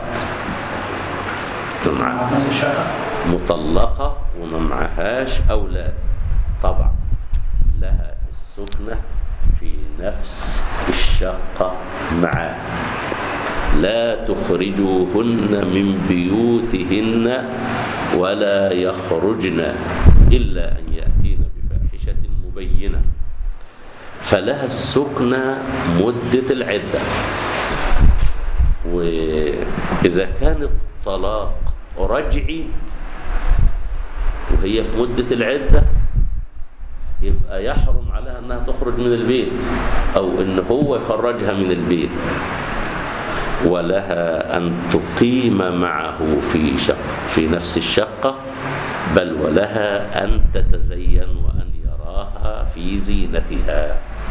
معها
نفس الشقة
مطلقة وما معهاش أولاد طبعا لها السكنة في نفس الشقة معاه لا تخرجوهن من بيوتهن ولا يخرجن إلا أن يأتين بفاحشة مبينة فلها السكنة مدة العدة وإذا كان الطلاق رجعي وهي في مدة العدة يبقى يحرم عليها أنها تخرج من البيت أو أن هو يخرجها من البيت ولها أن تقيم معه في شق في نفس الشقة بل ولها أن تتزين وأن يراها في زينتها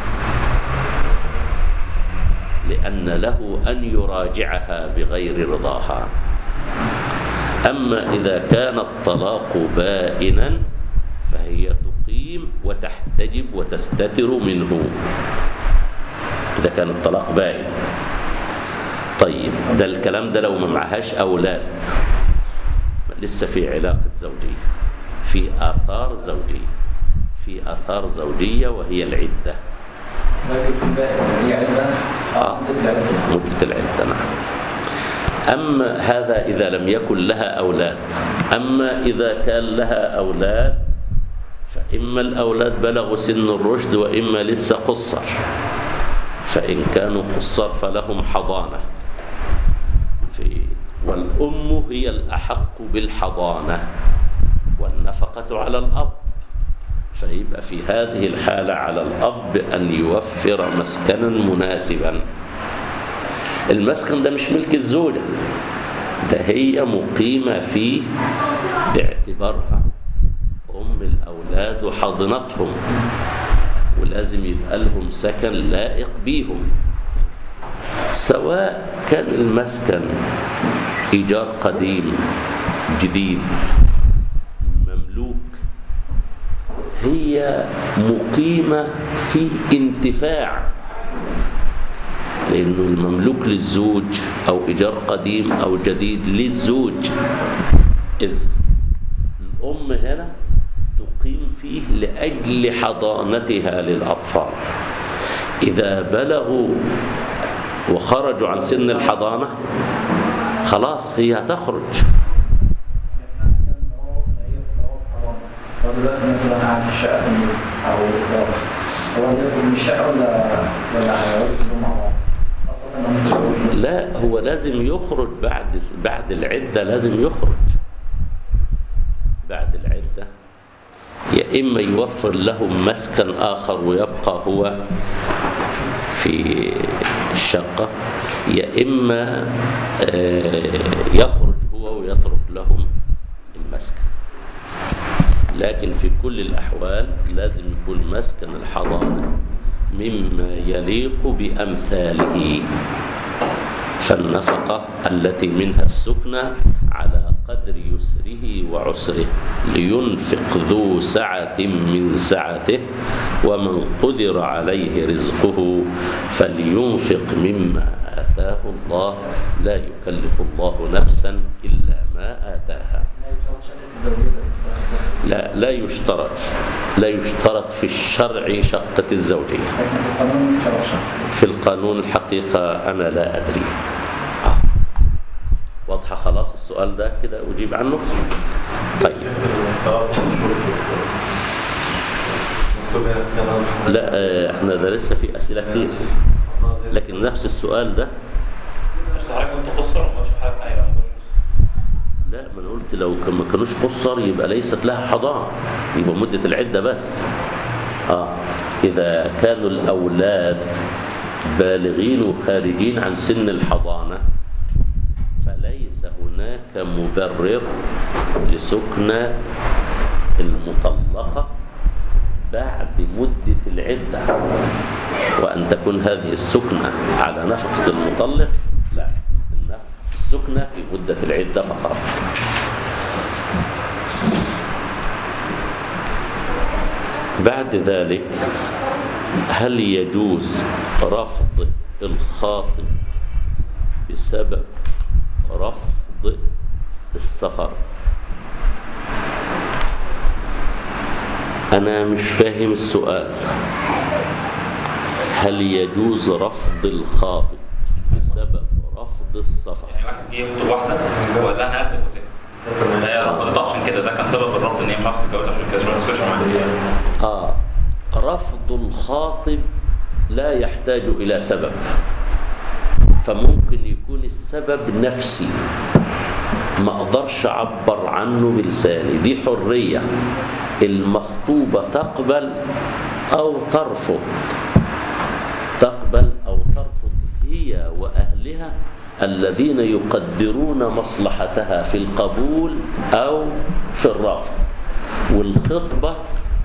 لأن له أن يراجعها بغير رضاها أما إذا كان الطلاق بائنا فهي تقيم وتحتجب وتستتر منه إذا كان الطلاق بائن طيب ده الكلام ده لو ما معهاش أولاد لسه في علاقة زوجية في آثار زوجية في آثار زوجية وهي العدة
لكن باقي هي عدة
آه.
مدة العدة
مدة العدة نعم أما هذا إذا لم يكن لها أولاد أما إذا كان لها أولاد فإما الأولاد بلغوا سن الرشد وإما لسه قصر فإن كانوا قصر فلهم حضانة في والأم هي الأحق بالحضانة والنفقة على الأب فيبقى في هذه الحالة على الأب أن يوفر مسكنا مناسبا المسكن ده مش ملك الزوجة ده هي مقيمة فيه باعتبارها أم الأولاد وحاضنتهم ولازم يبقى لهم سكن لائق بيهم سواء كان المسكن إيجار قديم جديد مملوك هي مقيمة في انتفاع لأنه المملوك للزوج أو إيجار قديم أو جديد للزوج إذ الأم هنا تقيم فيه لأجل حضانتها للأطفال إذا بلغوا وخرجوا عن سن الحضانة خلاص هي هتخرج
دلوقتي مثلا قاعد في الشقه في البيت او جار هو اللي يخرج من الشقه ولا ولا هيقعدوا كلهم مع بعض؟ خاصه لو مش بيتجوزوا مثلا.
لا هو لازم يخرج بعد بعد العدة لازم يخرج بعد العدة يا إما يوفر لهم مسكن آخر ويبقى هو في الشقة يا إما آه، يخرج هو ويترك لهم المسكن لكن في كل الأحوال لازم يكون مسكن الحضانة مما يليق بأمثاله فالنفقة التي منها السكنى على قدر يسره وعسره لينفق ذو سعة من سعته ومن قدر عليه رزقه فلينفق مما آتاه الله لا يكلف الله نفسا إلا ما آتاها
لا يشترط شقه الزوجيه ذات نفسها.
لا لا يشترط لا يشترط في الشرع شقة الزوجية
لكن في القانون مش شرط شقه
في القانون الحقيقة أنا لا أدري آه. واضحة خلاص السؤال ده كده أجيب عنه طيب لا آه، احنا ده لسه في أسئلة كتير لكن نفس السؤال ده
مش حضرتك كنت قصر وما قلتش حاجه ثانيه بقى ما قلتش قصر.
لا ما انا قلت لو كان- ما كانوش قصر يبقى ليست لها حضانة يبقى مدة العدة بس اه إذا كانوا الأولاد بالغين وخارجين عن سن الحضانة فليس هناك مبرر لسكنى المطلقة بعد مدة العدة وأن تكون هذه السكنة على نفقة المطلق لا النف- السكنة في مدة العدة فقط بعد ذلك هل يجوز رفض الخاطب بسبب رفض السفر أنا مش فاهم السؤال هل يجوز رفض الخاطب بسبب رفض السفر
يعني واحد جه يخطب واحده وقال لها انا هاخدك وسيبك هي رفضت عشان كده ده كان سبب الرفض ان هي مش عاوزه تتجوز عشان كده مش عاوزه معاها
آه رفض الخاطب لا يحتاج إلى سبب فممكن يكون السبب نفسي ما أقدرش أعبر عنه بلساني دي حرية المخطوبة تقبل أو ترفض تقبل أو ترفض هي وأهلها الذين يقدرون مصلحتها في القبول أو في الرفض والخطبة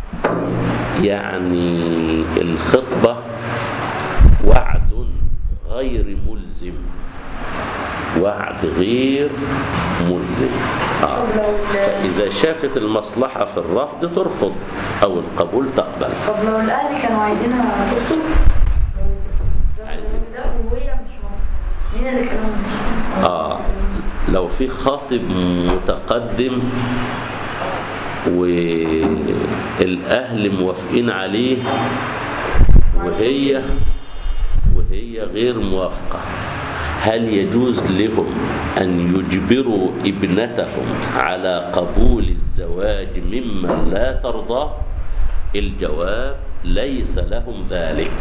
يعني الخطبة وعد غير ملزم وعد غير ملزم آه.
طب لو ال-
فإذا شافت المصلحة في الرفض ترفض أو القبول تقبل
طب لو الاهل كانوا عايزينها تخطب
عايزين.
ده وهي مش موافقه مين اللي كانوا مش
آه لو في خاطب متقدم والأهل موافقين عليه وهي وهي غير موافقة هل يجوز لهم أن يجبروا ابنتهم على قبول الزواج ممن لا ترضاه الجواب ليس لهم ذلك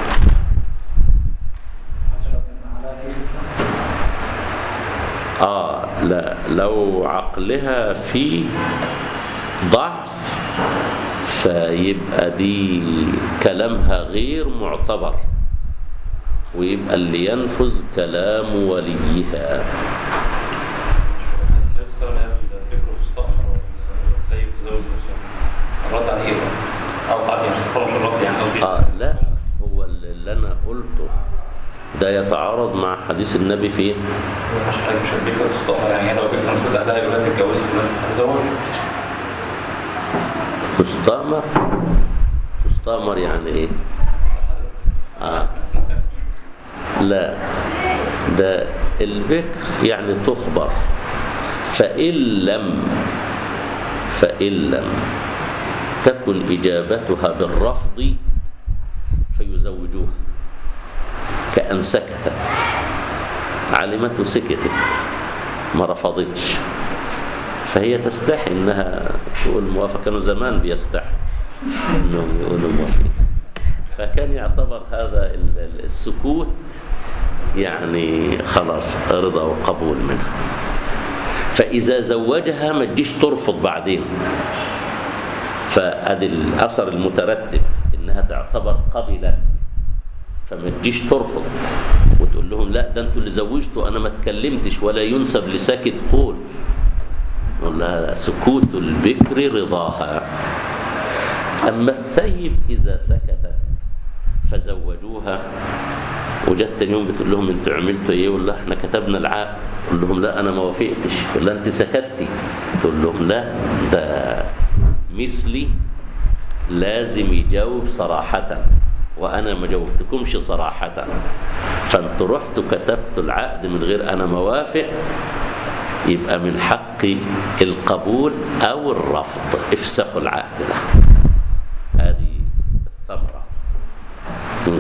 آه لا لو عقلها فيه ضعف فيبقى دي كلامها غير معتبر ويبقى اللي ينفذ كلام وليها
لسه الفكر والمستقبل والسيد الزوج الرد عليه ايه بقى؟ او تعدي مش استغفر مش الرد يعني قصدي
آه لا هو اللي أنا قلته ده يتعارض مع حديث النبي فيه
مش حاجه مش الفكره تستقبل يعني هي لو بكره المفروض اهلها يقول لها تتجوز فلان تتزوج
تستأمر تستأمر يعني ايه آه. لا ده البكر يعني تخبر فإن لم فإن لم تكن إجابتها بالرفض فيزوجوها كأن سكتت علمت وسكتت ما رفضتش فهي تستحي انها تقول موافق كانوا زمان بيستحي انهم يقولوا موافقين فكان يعتبر هذا ال- ال- السكوت يعني خلاص رضا وقبول منها فإذا زوجها ما تجيش ترفض بعدين فادي الاثر المترتب انها تعتبر قبلت فما تجيش ترفض وتقول لهم لا ده انتوا اللي زوجتوا انا ما اتكلمتش ولا ينسب لساكت قول نقول لها سكوت البكر رضاها اما الثيب اذا سكتت فزوجوها وجت تاني يوم بتقول لهم انتوا عملتوا ايه؟ يقول لها احنا كتبنا العقد تقول لهم لا انا ما وافقتش يقول لها انت سكتتي تقول لهم لا ده مثلي لازم يجاوب صراحة وأنا ما جاوبتكمش صراحة فأنتوا رحتوا كتبتوا العقد من غير أنا موافق يبقى من حقي القبول أو الرفض افسخوا العقد ده هذه الثمرة مم.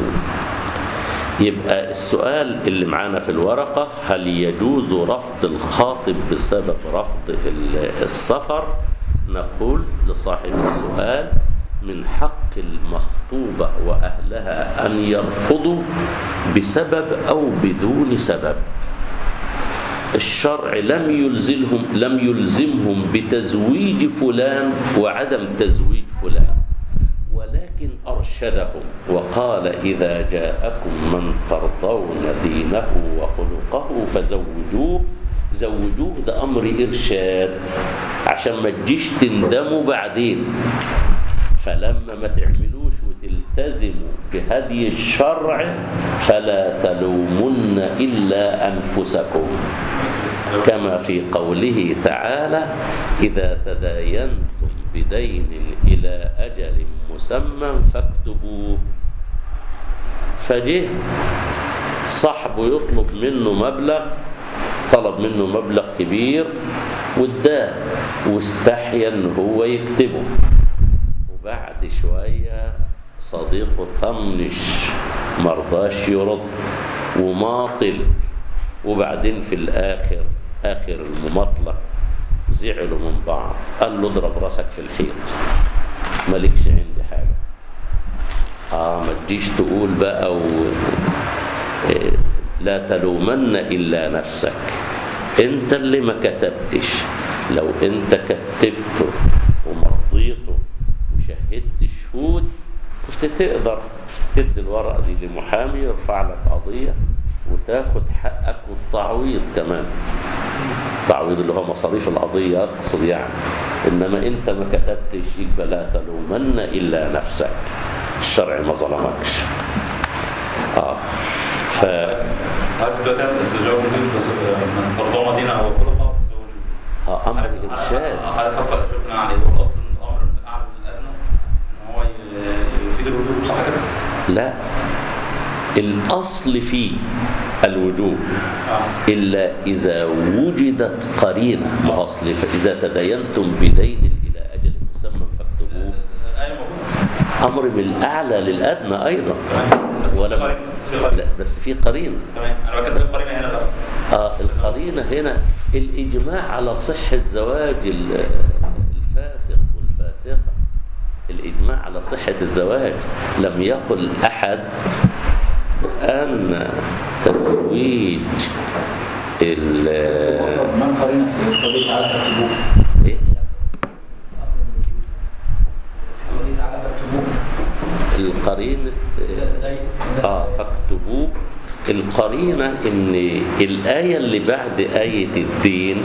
يبقى السؤال اللي معانا في الورقة هل يجوز رفض الخاطب بسبب رفض ال- السفر نقول لصاحب السؤال من حق المخطوبة وأهلها أن يرفضوا بسبب أو بدون سبب الشرع لم يلزمهم لم يلزمهم بتزويج فلان وعدم تزويج فلان ولكن أرشدهم وقال إذا جاءكم من ترضون دينه وخلقه فزوجوه زوجوه ده أمر إرشاد عشان ما تجيش تندموا بعدين فلما ما تعملوش وتلتزموا بهدي الشرع فلا تلومن إلا أنفسكم كما في قوله تعالى إذا تداينتم بدين إلى أجل مسمى فاكتبوه فجه صاحبه يطلب منه مبلغ طلب منه مبلغ كبير واداه واستحيا ان هو يكتبه وبعد شويه صديقه طنش مرضاش يرد وماطل وبعدين في الاخر اخر المماطله زعلوا من بعض قال له اضرب راسك في الحيط مالكش عندي حاجه اه ما تجيش تقول بقى و... إيه، لا تلومن الا نفسك انت اللي ما كتبتش لو انت كتبته ومضيته وشهدت الشهود كنت تقدر تدي الورقه دي لمحامي يرفع لك قضيه وتاخد حقك والتعويض كمان التعويض اللي هو مصاريف القضيه اقصد يعني انما انت ما كتبتش يبقى لا تلومن الا نفسك الشرع ما ظلمكش اه ف
عارف دلوقتي الزواج ممكن في من ترضون دينا او خلقه فزوجوه
آه امر
عارف-
الارشاد
عارف- عارف صفقه شفنا عليه هو الاصل إن الامر من الاعلى للادنى ان هو ي- يفيد الوجوب صح كده؟
لا الاصل فيه الوجوب
اه
إلا إذا وجدت قرينة ما أصل فإذا تداينتم بدين إلى أجل مسمى فاكتبوه
الايه موجوده
أمر من الأعلى للأدنى أيضا
تمام بس في
ولم
قرينة، بس في قرينة.
لا بس في قرينة
تمام انا بتكلم في قرينه هنا بقى
آه القرينة هنا الإجماع على صحة زواج ال- الفاسق والفاسقة الإجماع على صحة الزواج لم يقل أحد أن تزويج ال
من قرينا في قوله تعالى فاكتبوه
إيه؟
قوله تعالى فاكتبوه
القرينة
إذا تدين-
اه فاكتبوه القرينة ان الآية اللي بعد آية الدين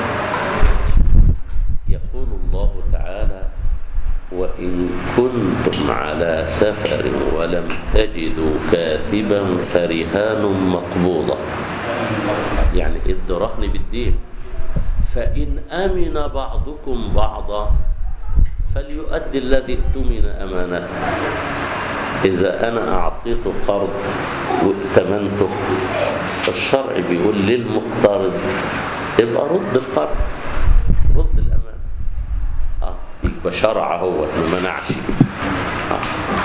يقول الله تعالى وإن كنتم على سفر ولم تجدوا كاتبا فرهان مقبوضة يعني ادوا رهن بالدين فإن أمن بعضكم بعضا فليؤدي الذي اؤتمن أمانته إذا أنا أعطيته قرض وائتمنته الشرع بيقول للمقترض يبقى رد القرض رد الأمان آه يبقى شرع هو ما منعش آه.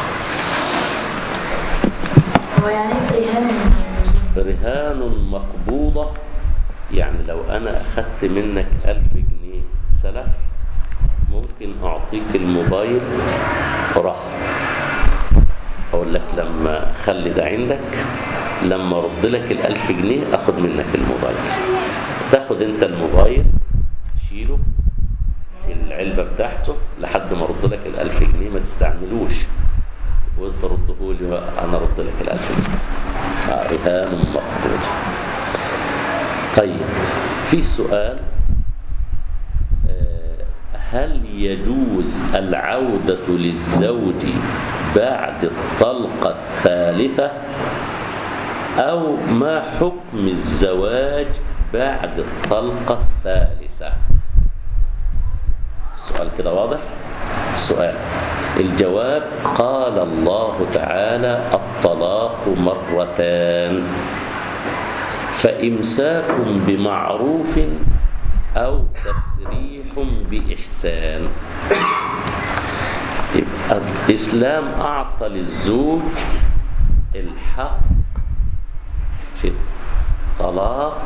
هو يعني ايه رهان
رهان مقبوضة يعني لو أنا أخدت منك ألف جنيه السلف ممكن أعطيك الموبايل رهن أقول لك لما خلي ده عندك لما أرد لك الألف جنيه أخد منك الموبايل تاخد أنت الموبايل تشيله في العلبة بتاعته لحد ما أرد لك الألف جنيه ما تستعملوش وانت رده لي انا ارد لك الالف جنيه آه، رهان مقبول طيب في سؤال آه، هل يجوز العودة للزوج بعد الطلقة الثالثة أو ما حكم الزواج بعد الطلقة الثالثة السؤال كده واضح السؤال الجواب قال الله تعالى الطلاق مرتان فإمساك بمعروف أو تسريح بإحسان يبقى الإسلام أعطى للزوج الحق في الطلاق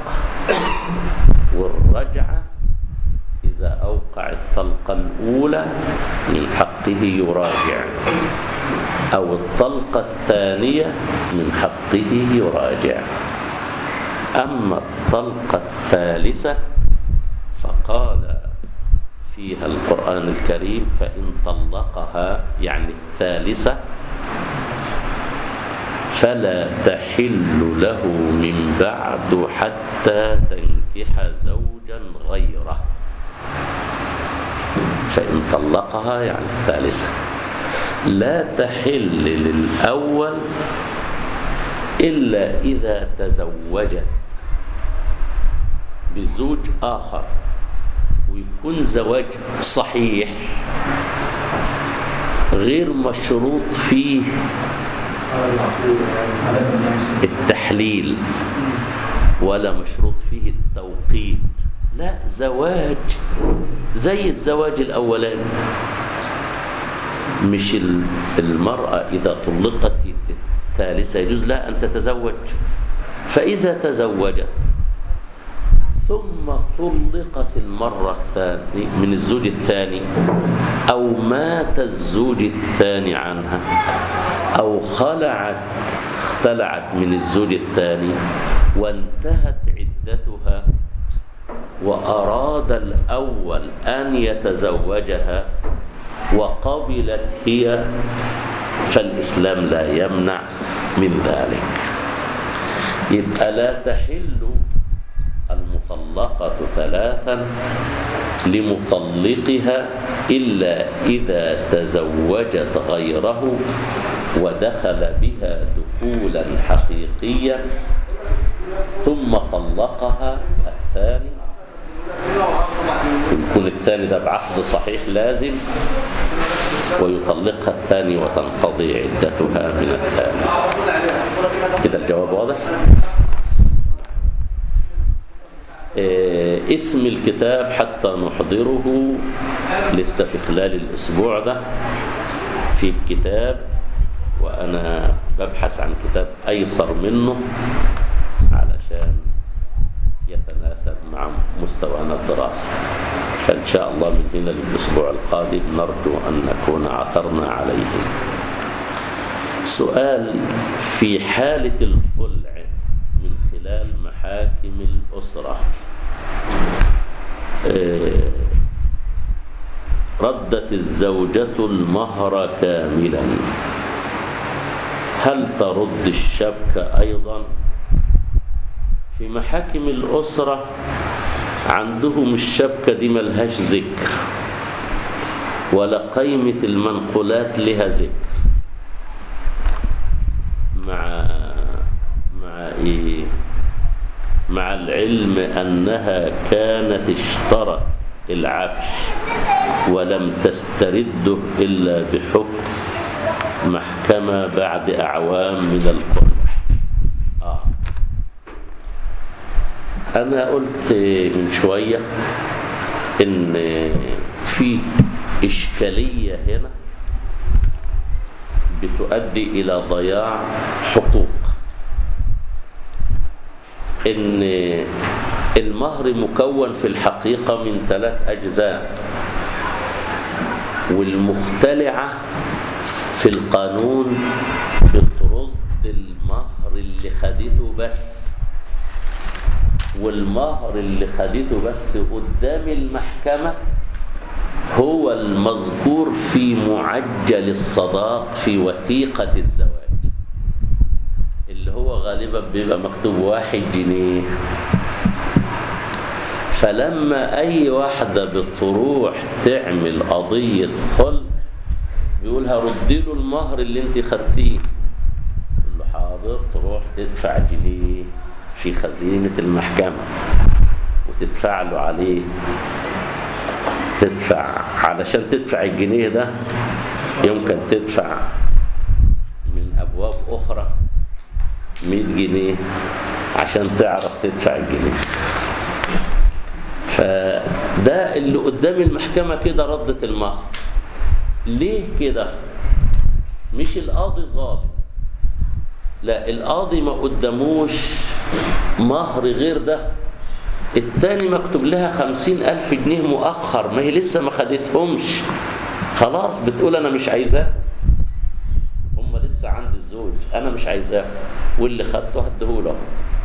والرجعة إذا أوقع الطلقة الأولى من حقه يراجع أو الطلقة الثانية من حقه يراجع أما الطلقة الثالثة فقال فيها القرآن الكريم فإن طلقها يعني الثالثة فلا تحل له من بعد حتى تنكح زوجا غيره فإن طلقها يعني الثالثة لا تحل للأول إلا إذا تزوجت بزوج آخر ويكون زواج صحيح غير مشروط فيه التحليل ولا مشروط فيه التوقيت لا زواج زي الزواج الأولاني مش ال- المرأة إذا طلقت الثالثة يجوز لها أن تتزوج فإذا تزوجت ثم طلقت المرة الثانية من الزوج الثاني أو مات الزوج الثاني عنها أو خلعت اختلعت من الزوج الثاني وانتهت عدتها وأراد الأول أن يتزوجها وقبلت هي فالإسلام لا يمنع من ذلك يبقى لا تحل المطلقة ثلاثا لمطلقها إلا إذا تزوجت غيره ودخل بها دخولا حقيقيا ثم طلقها الثاني يكون الثاني ده بعقد صحيح لازم ويطلقها الثاني وتنقضي عدتها من الثاني كده الجواب واضح إيه، اسم الكتاب حتى نحضره لسه في خلال الأسبوع ده في كتاب وأنا ببحث عن كتاب أيسر منه علشان يتناسب مع مستوانا الدراسي فإن شاء الله من هنا للأسبوع القادم نرجو أن نكون عثرنا عليه سؤال في حالة الخلع من خلال محاكم الأسرة آه، ردت الزوجة المهر كاملا هل ترد الشبكة أيضا في محاكم الأسرة عندهم الشبكة دي ملهاش ذكر ولا قيمة المنقولات لها ذكر مع مع إيه مع العلم أنها كانت اشترت العفش ولم تسترده إلا بحكم محكمة بعد أعوام من الخلع آه. أنا قلت من شوية إن في إشكالية هنا بتؤدي إلى ضياع حقوق إن المهر مكون في الحقيقة من ثلاث أجزاء والمختلعة في القانون بترد المهر اللي خدته بس والمهر اللي خدته بس قدام المحكمة هو المذكور في معجل الصداق في وثيقة الزواج اللي هو غالبا بيبقى مكتوب واحد جنيه فلما أي واحدة بتروح تعمل قضية خلع بيقولها ردي له المهر اللي انت خدتيه يقول له حاضر تروح تدفع جنيه في خزينة المحكمة وتدفع له عليه تدفع علشان تدفع الجنيه ده يمكن تدفع من أبواب أخرى 100 جنيه عشان تعرف تدفع الجنيه فده اللي قدام المحكمة كده ردت المهر ليه كده مش القاضي ظالم لا القاضي ما قداموش مهر غير ده التاني مكتوب لها خمسين ألف جنيه مؤخر ما هي لسه ما خدتهمش خلاص بتقول أنا مش عايزاه هم لسه عند الزوج أنا مش عايزاه واللي خدته هديهوله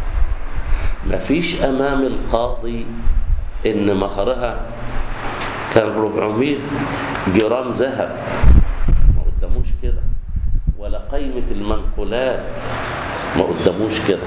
مفيش أمام القاضي إن مهرها كان 400 جرام ذهب ما قداموش كده ولا قيمة المنقولات ما قداموش كده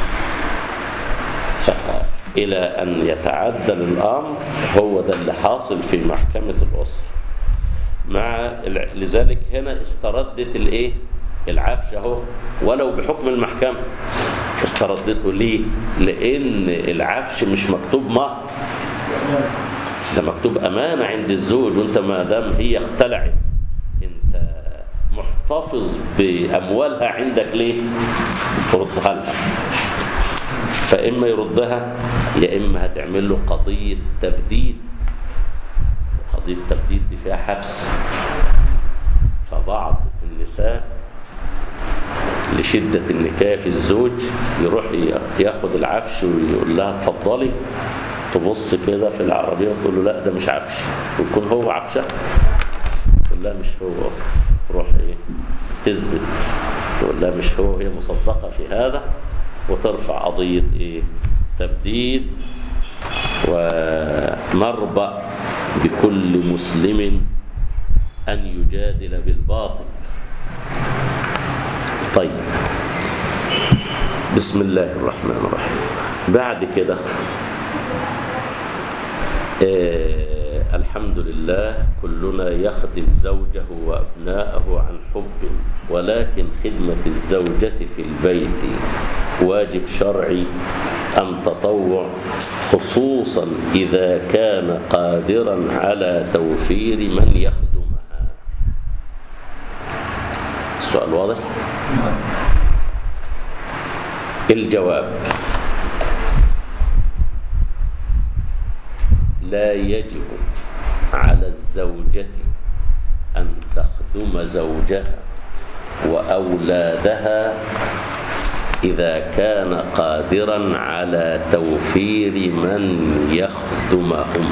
إلى أن يتعدل الأمر هو ده اللي حاصل في محكمة الأسرة مع لذلك هنا استردت الايه العفش اهو ولو بحكم المحكمة استردته ليه لأن العفش مش مكتوب مهر ده مكتوب أمانة عند الزوج وانت ما دام هي اختلعت انت محتفظ بأموالها عندك ليه تردها لها فإما يردها يا إما هتعمل له قضية تبديد قضية تبديد دي فيها حبس فبعض النساء لشدة النكاية في الزوج يروح ياخد العفش ويقول لها اتفضلي تبص كده في العربية وتقول له لا ده مش عفش ويكون هو عفشها تقول لها مش هو تروح ايه تثبت تقول لها مش هو هي مصدقة في هذا وترفع قضية ايه تبديد ونربأ بكل مسلم أن يجادل بالباطل طيب بسم الله الرحمن الرحيم بعد كده آه الحمد لله كلنا يخدم زوجه وأبناءه عن حب ولكن خدمة الزوجة في البيت واجب شرعي أم تطوع خصوصا إذا كان قادرا على توفير من يخدمها السؤال واضح؟ الجواب لا يجب على الزوجة أن تخدم زوجها وأولادها إذا كان قادرا على توفير من يخدمهم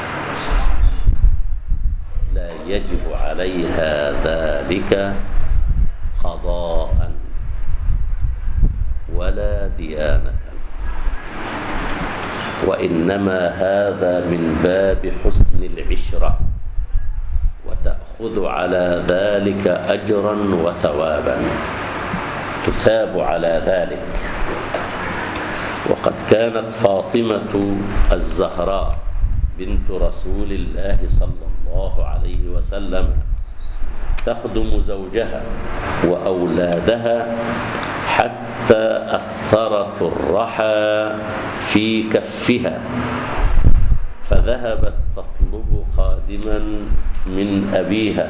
لا يجب عليها ذلك قضاء ولا ديانة وإنما هذا من باب حسن العشرة وتأخذ على ذلك أجرا وثوابا تثاب على ذلك وقد كانت فاطمة الزهراء بنت رسول الله صلى الله عليه وسلم تخدم زوجها وأولادها حتى أثرت الرحى في كفها فذهبت تطلب خادما من أبيها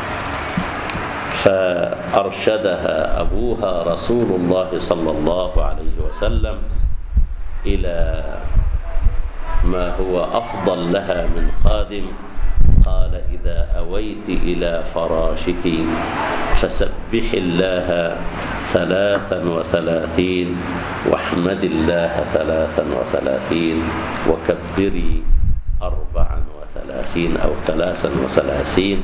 فأرشدها أبوها رسول الله صلى الله عليه وسلم إلى ما هو أفضل لها من خادم قال إذا أويت إلى فراشك فسبح الله ثلاثا وثلاثين واحمد الله ثلاثا وثلاثين وكبري أربعا وثلاثين أو ثلاثا وثلاثين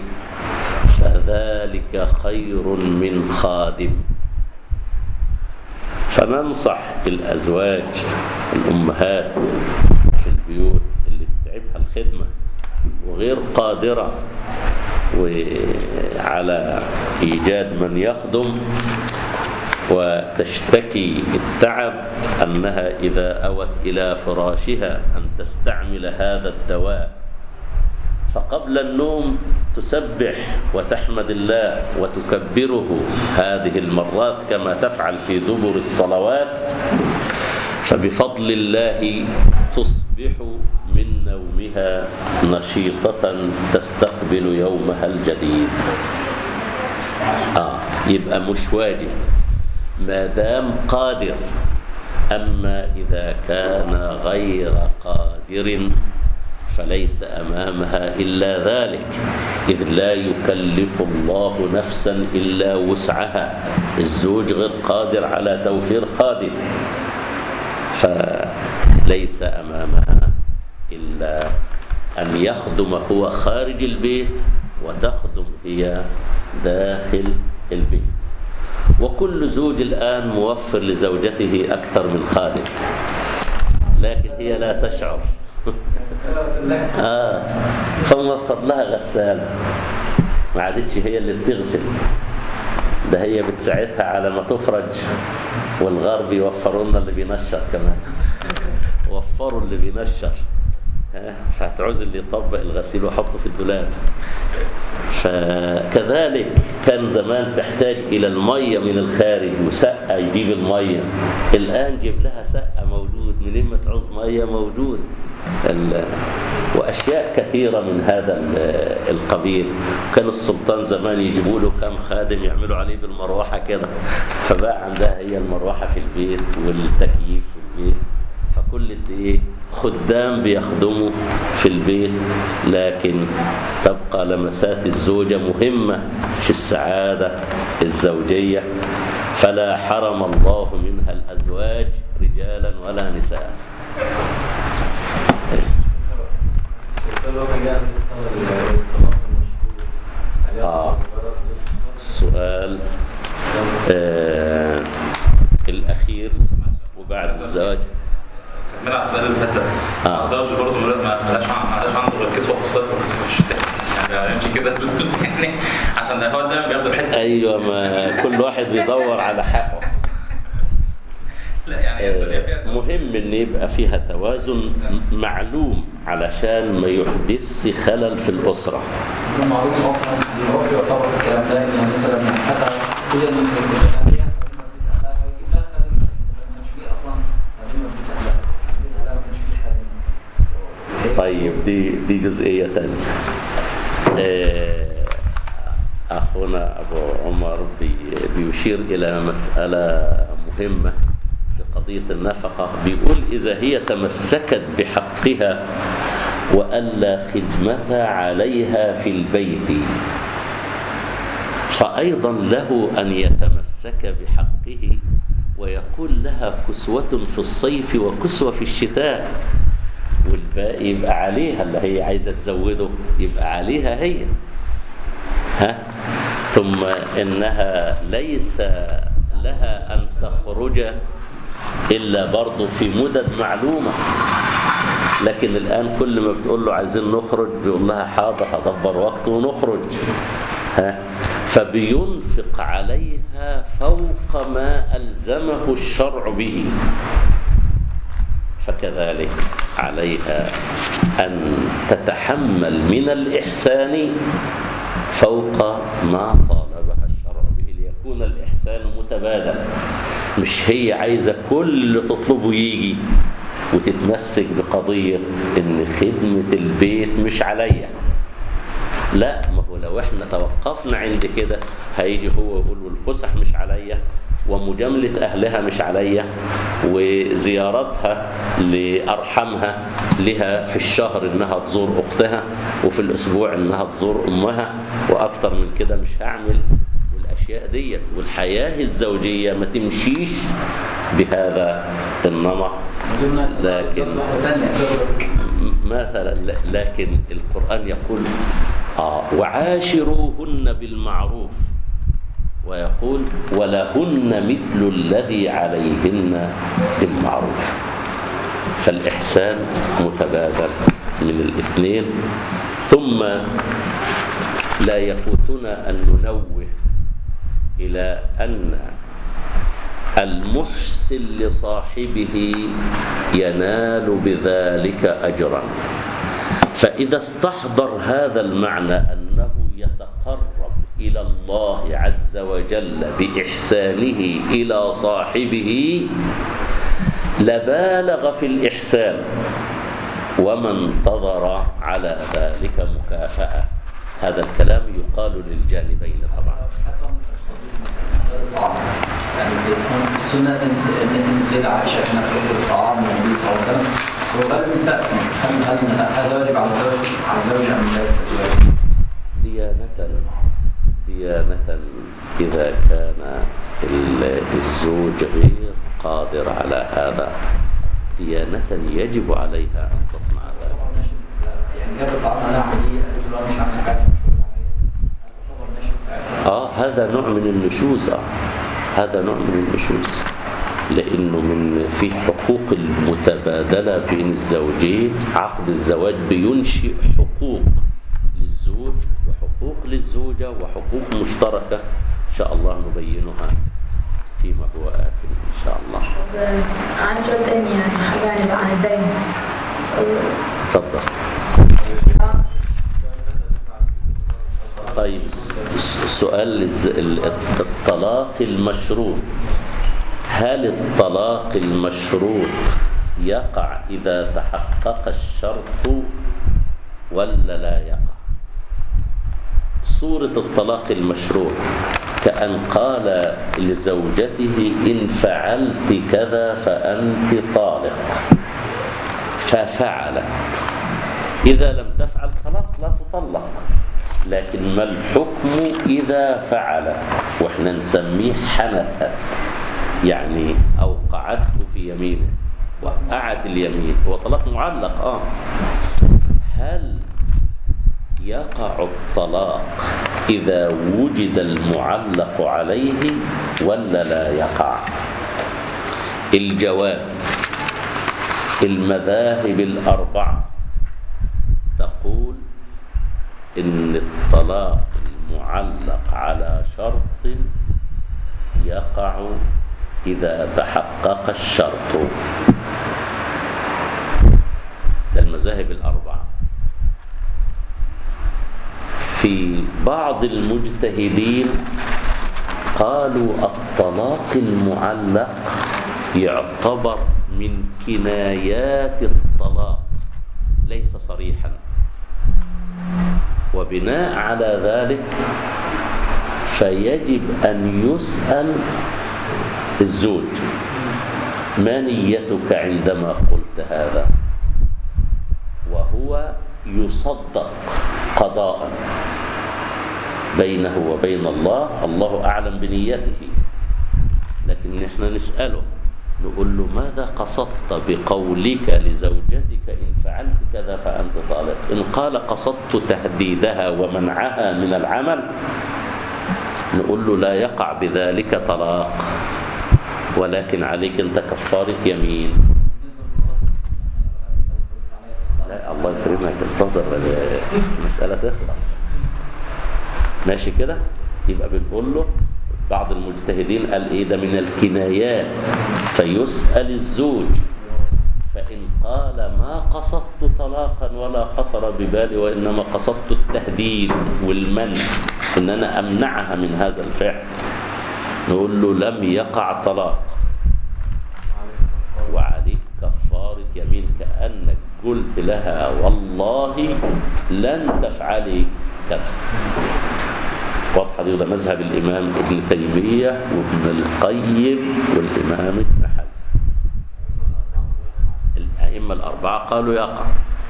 فذلك خير من خادم فننصح الأزواج الأمهات في البيوت اللي بتعبها الخدمة وغير قادرة وعلى إيجاد من يخدم وتشتكي التعب أنها إذا أوت إلى فراشها أن تستعمل هذا الدواء فقبل النوم تسبح وتحمد الله وتكبره هذه المرات كما تفعل في دبر الصلوات فبفضل الله تصبح من نومها نشيطة تستقبل يومها الجديد آه يبقى مش واجب ما دام قادر أما إذا كان غير قادر فليس أمامها إلا ذلك إذ لا يكلف الله نفسا إلا وسعها الزوج غير قادر على توفير خادم فليس أمامها إلا أن يخدم هو خارج البيت وتخدم هي داخل البيت وكل زوج الآن موفر لزوجته أكثر من خادم لكن هي لا تشعر آه فموفر لها غسالة ما عادتش هي اللي بتغسل ده هي بتساعدها على ما تفرج والغرب يوفروا لنا اللي بينشر كمان وفروا اللي بينشر ها فهتعوز اللي يطبق الغسيل ويحطه في الدولاب فكذلك كان زمان تحتاج إلى المية من الخارج وسقة يجيب المية الآن جيب لها سقة موجود منين ما تعوز مية موجود ال- وأشياء كثيرة من هذا ال- القبيل كان السلطان زمان يجيبوا له كم خادم يعملوا عليه بالمروحة كده فبقى عندها هي المروحة في البيت والتكييف في البيت فكل قد ايه خدام بيخدموا في البيت لكن تبقى لمسات الزوجة مهمة في السعادة الزوجية فلا حرم الله منها الأزواج رجالا ولا نساء آه. السؤال آه الأخير وبعد الزواج
كمل على السؤال اللي فات ده
آه.
الزوج برضه ما لهاش ما لهاش عنده غير كسوه في الصيف وكسوه في الشتاء يعني يمشي كده يعني عشان الاخوات دايما بياخدوا الحته
أيوة ما كل واحد بيدور على حقه
لا يعني الدنيا
آه،
فيها
مهم ان يبقى فيها توازن معلوم علشان ما يحدثش خلل في الاسره
يكون معروف اصلا العرف يعتبر الكلام ده يعني مثلا حتى هي اللي بتعملها فبما بتتعلق ويجيب لها خادم ما كانش فيه اصلا فبما بتتعلق يجيبها لها ما كانش فيه خادم
طيب دي دي جزئيه ثانيه اخونا ابو عمر بي بيشير الى مساله مهمه في قضيه النفقه بيقول اذا هي تمسكت بحقها والا خدمه عليها في البيت فأيضا له أن يتمسك بحقه ويكون لها كسوة في الصيف وكسوة في الشتاء والباقي يبقى عليها اللي هي عايزة تزوده يبقى عليها هي ها ثم إنها ليس لها أن تخرج إلا برضه في مدد معلومة لكن الآن كل ما بتقول له عايزين نخرج بيقول لها حاضر هدبر وقت ونخرج ها فبينفق عليها فوق ما ألزمه الشرع به فكذلك عليها أن تتحمل من الإحسان فوق ما طالبها الشرع به ليكون الإحسان متبادل مش هي عايزة كل اللي تطلبه يجي وتتمسك بقضية إن خدمة البيت مش عليا لا ما هو ولو احنا توقفنا عند كده هيجي هو يقول والفسح مش عليا ومجاملة أهلها مش عليا وزيارتها لأرحمها لها في الشهر إنها تزور أختها وفي الأسبوع إنها تزور أمها وأكتر من كده مش هعمل والأشياء ديت والحياة الزوجية ما تمشيش بهذا النمط لكن
واحدة تانية تغرق
مثلا ل- لكن القرآن يقول آه وعاشروهن بالمعروف ويقول ولهن مثل الذي عليهن بالمعروف فالإحسان متبادل من الاثنين ثم لا يفوتنا أن ننوه إلى أن المحسن لصاحبه ينال بذلك أجرا فإذا استحضر هذا المعنى أنه يتقرب إلى الله عز وجل بإحسانه إلى صاحبه لبالغ في الإحسان وما انتظر على ذلك مكافأة هذا الكلام يقال للجانبين طبعا
حتى هم مش طبيب مثلا هذا الطعام يعني في في السنة إن س- إن السيدة عائشة كانت تأكل الطعام من النبي صلى الله عليه وسلم وقال النساء هل هل هذا واجب على الزوج على الزوج أم لا يستجيب له؟
ديانة ديانة إذا كان ال- الزوج غير قادر على هذا ديانة يجب عليها أن تصنع ذلك
تعتبر ناشز يعني جاب الطعام على عملية قالت له أنا مش عامل حاجة مش هعمل عملية تعتبر ناشز ساعتها
آه هذا نوع من النشوز آه هذا نوع من النشوز لأنه من في حقوق المتبادلة بين الزوجين عقد الزواج بينشئ حقوق للزوج وحقوق للزوجة وحقوق مشتركة إن شاء الله نبينها فيما هو آت إن شاء الله
طب عندي سؤال تاني يعني حاجة عن عن الدين سؤال-
تفضل
آه،
طيب الس- السؤال الز- ال- الطلاق المشروط هل الطلاق المشروط يقع إذا تحقق الشرط ولا لا يقع صورة الطلاق المشروط كأن قال لزوجته إن فعلت كذا فأنت طالق ففعلت إذا لم تفعل خلاص لا تطلق لكن ما الحكم إذا فعل وإحنا نسميه حنثت يعني أوقعته في يمينه وقعت اليمين هو طلاق معلق آه هل يقع الطلاق إذا وجد المعلق عليه ولا لا يقع الجواب المذاهب الأربعة تقول إن الطلاق المعلق على شرط يقع إذا تحقق الشرط ده المذاهب الأربعة في بعض المجتهدين قالوا الطلاق المعلق يعتبر من كنايات الطلاق ليس صريحا وبناء على ذلك فيجب أن يسأل الزوج ما نيتك عندما قلت هذا وهو يصدق قضاء بينه وبين الله الله أعلم بنيته لكن نحن نسأله نقول له ماذا قصدت بقولك لزوجتك إن فعلت كذا فأنت طالق إن قال قصدت تهديدها ومنعها من العمل نقول له لا يقع بذلك طلاق ولكن عليك أنت كفارة يمين لا الله يكرمك انتظر المسألة تخلص ماشي كده يبقى بنقول له بعض المجتهدين قال ايه ده من الكنايات فيسأل الزوج فإن قال ما قصدت طلاقا ولا خطر ببالي وإنما قصدت التهديد والمنع إن أنا أمنعها من هذا الفعل نقول له لم يقع طلاق وعليك كفارة يمين كأنك قلت لها والله لن تفعلي كذا واضحة دي وده مذهب الإمام ابن تيمية وابن القيم والإمام ابن حزم الأئمة الأربعة قالوا يقع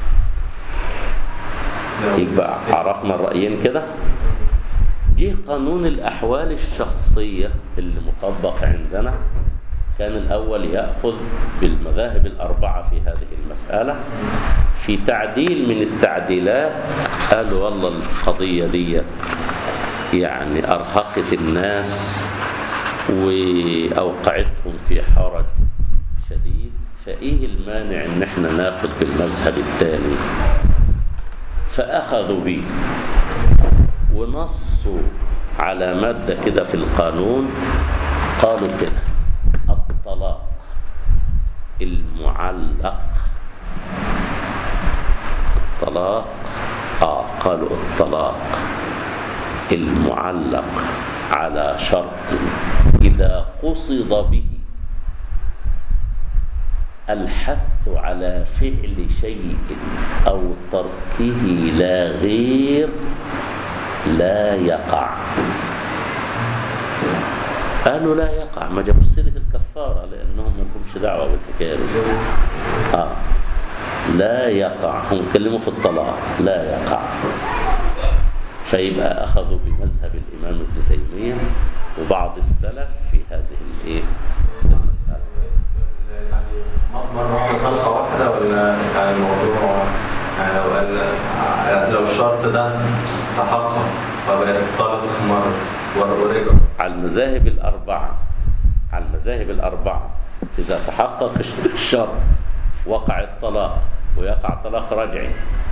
يبقى عرفنا الرأيين كده جه قانون الأحوال الشخصية اللي مطبق عندنا كان الأول يأخذ بالمذاهب الأربعة في هذه المسألة في تعديل من التعديلات قالوا والله القضية دي يعني أرهقت الناس وأوقعتهم في حرج شديد فإيه المانع إن احنا ناخد بالمذهب الثاني فأخذوا به ونصوا على مادة كده في القانون قالوا كده الطلاق المعلق الطلاق آه قالوا الطلاق المعلق على شرط إذا قصد به الحث على فعل شيء أو تركه لا غير لا يقع قالوا لا يقع ما جابوا سيرة الكفارة لأنهم ما لهمش دعوة بالحكاية دي آه لا يقع هم اتكلموا في الطلاق لا يقع فيبقى أخذوا بمذهب الإمام ابن تيمية وبعض السلف في هذه الإيه المسألة
يعني مرة واحدة طلقة واحدة ولا يعني الموضوع يعني لو قال لو الشرط ده تحقق فبقت طلق مرة ورجع
على المذاهب الأربعة على المذاهب الأربعة إذا تحقق الشرط وقع الطلاق ويقع طلاق رجعي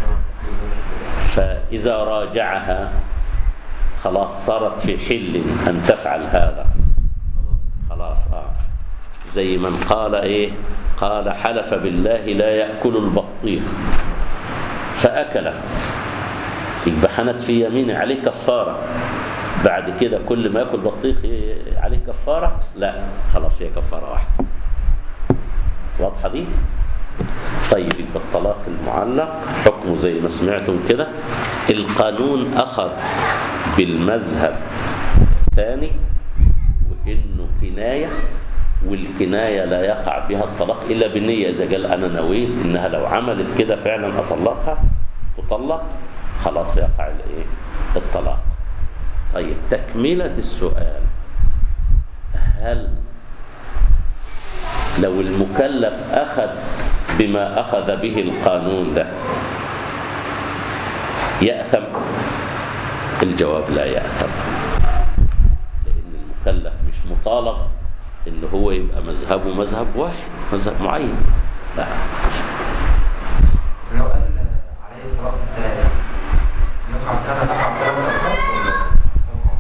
فإذا راجعها خلاص صارت في حل أن تفعل هذا خلاص آه زي من قال إيه قال حلف بالله لا يأكل البطيخ فأكله يبقى حنس في يمينه عليه كفارة بعد كده كل ما ياكل بطيخ ي- عليه كفارة لا خلاص هي كفارة واحدة واضحة دي طيب يبقى الطلاق المعلق حكمه زي ما سمعتم كده القانون أخذ بالمذهب الثاني وإنه كناية والكناية لا يقع بها الطلاق إلا بالنية إذا قال أنا نويت إنها لو عملت كده فعلا أطلقها تطلق خلاص يقع الإيه الطلاق طيب تكملة السؤال هل لو المكلف أخذ بما أخذ به القانون ده يأثم الجواب لا يأثم لأن المكلف مش مطالب إن هو يبقى مذهبه مذهب واحد مذهب معين لا مش
لو قال عليه طلاق الثلاثة يقع فيها تقع ثلاث طلقات ولا تقع؟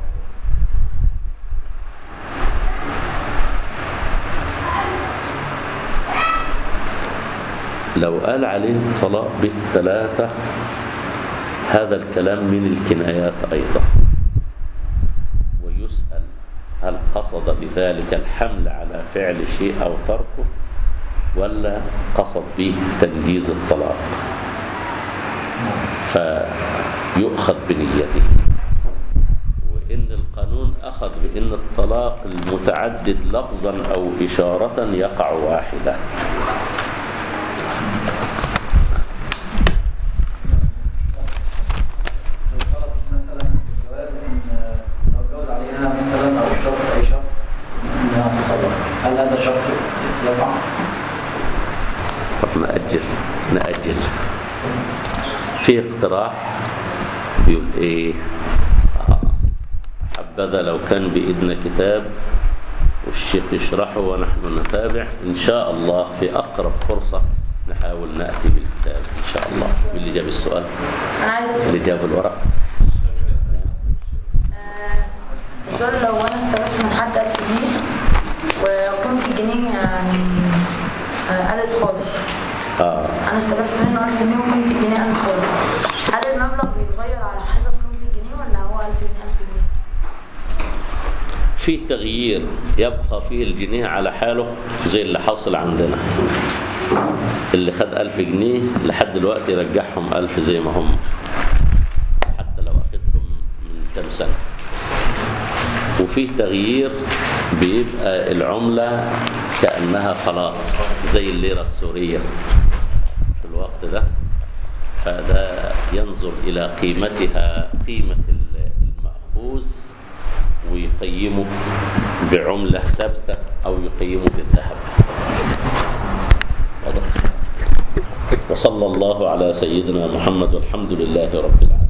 لو قال عليه طلاق بالثلاثة هذا الكلام من الكنايات أيضا ويسأل هل قصد بذلك الحمل على فعل شيء أو تركه ولا قصد به تنجيز الطلاق فيؤخذ بنيته وإن القانون أخذ بأن الطلاق المتعدد لفظا أو إشارة يقع واحدة
لو فرض مثلا الجواز ان لو اتجوز عليها مثلا او اشترط اي شرط انها تطلق هل هذا شرط يقع؟
طب نأجل نأجل في اقتراح بيقول ايه آه، حبذا لو كان بإيدنا كتاب والشيخ يشرحه ونحن نتابع إن شاء الله في أقرب فرصة نحاول نأتي بالكتاب إن شاء الله واللي جاب السؤال
انا عايز اسال
اللي جاب الورق
آه، السؤال لو انا استلفت من حد 1000 جنيه وقيمة الجنيه يعني آه، قلت خالص
آه
انا استلفت منه 1000 جنيه وقيمة الجنيه قلت خالص هل المبلغ بيتغير على حسب قيمة الجنيه ولا هو 1000 جنيه 1000 جنيه؟
في تغيير يبقى فيه الجنيه على حاله زي اللي حاصل عندنا اللي خد ألف جنيه لحد دلوقتي رجعهم ألف زي ما هم حتى لو أخذ كام سنة وفيه تغيير بيبقى العملة كأنها خلاص زي الليرة السورية في الوقت ده فده ينظر إلى قيمتها قيمة المأخوذ ويقيمه بعملة ثابتة أو يقيمه بالذهب واضح؟ وصلى الله على سيدنا محمد والحمد لله رب العالمين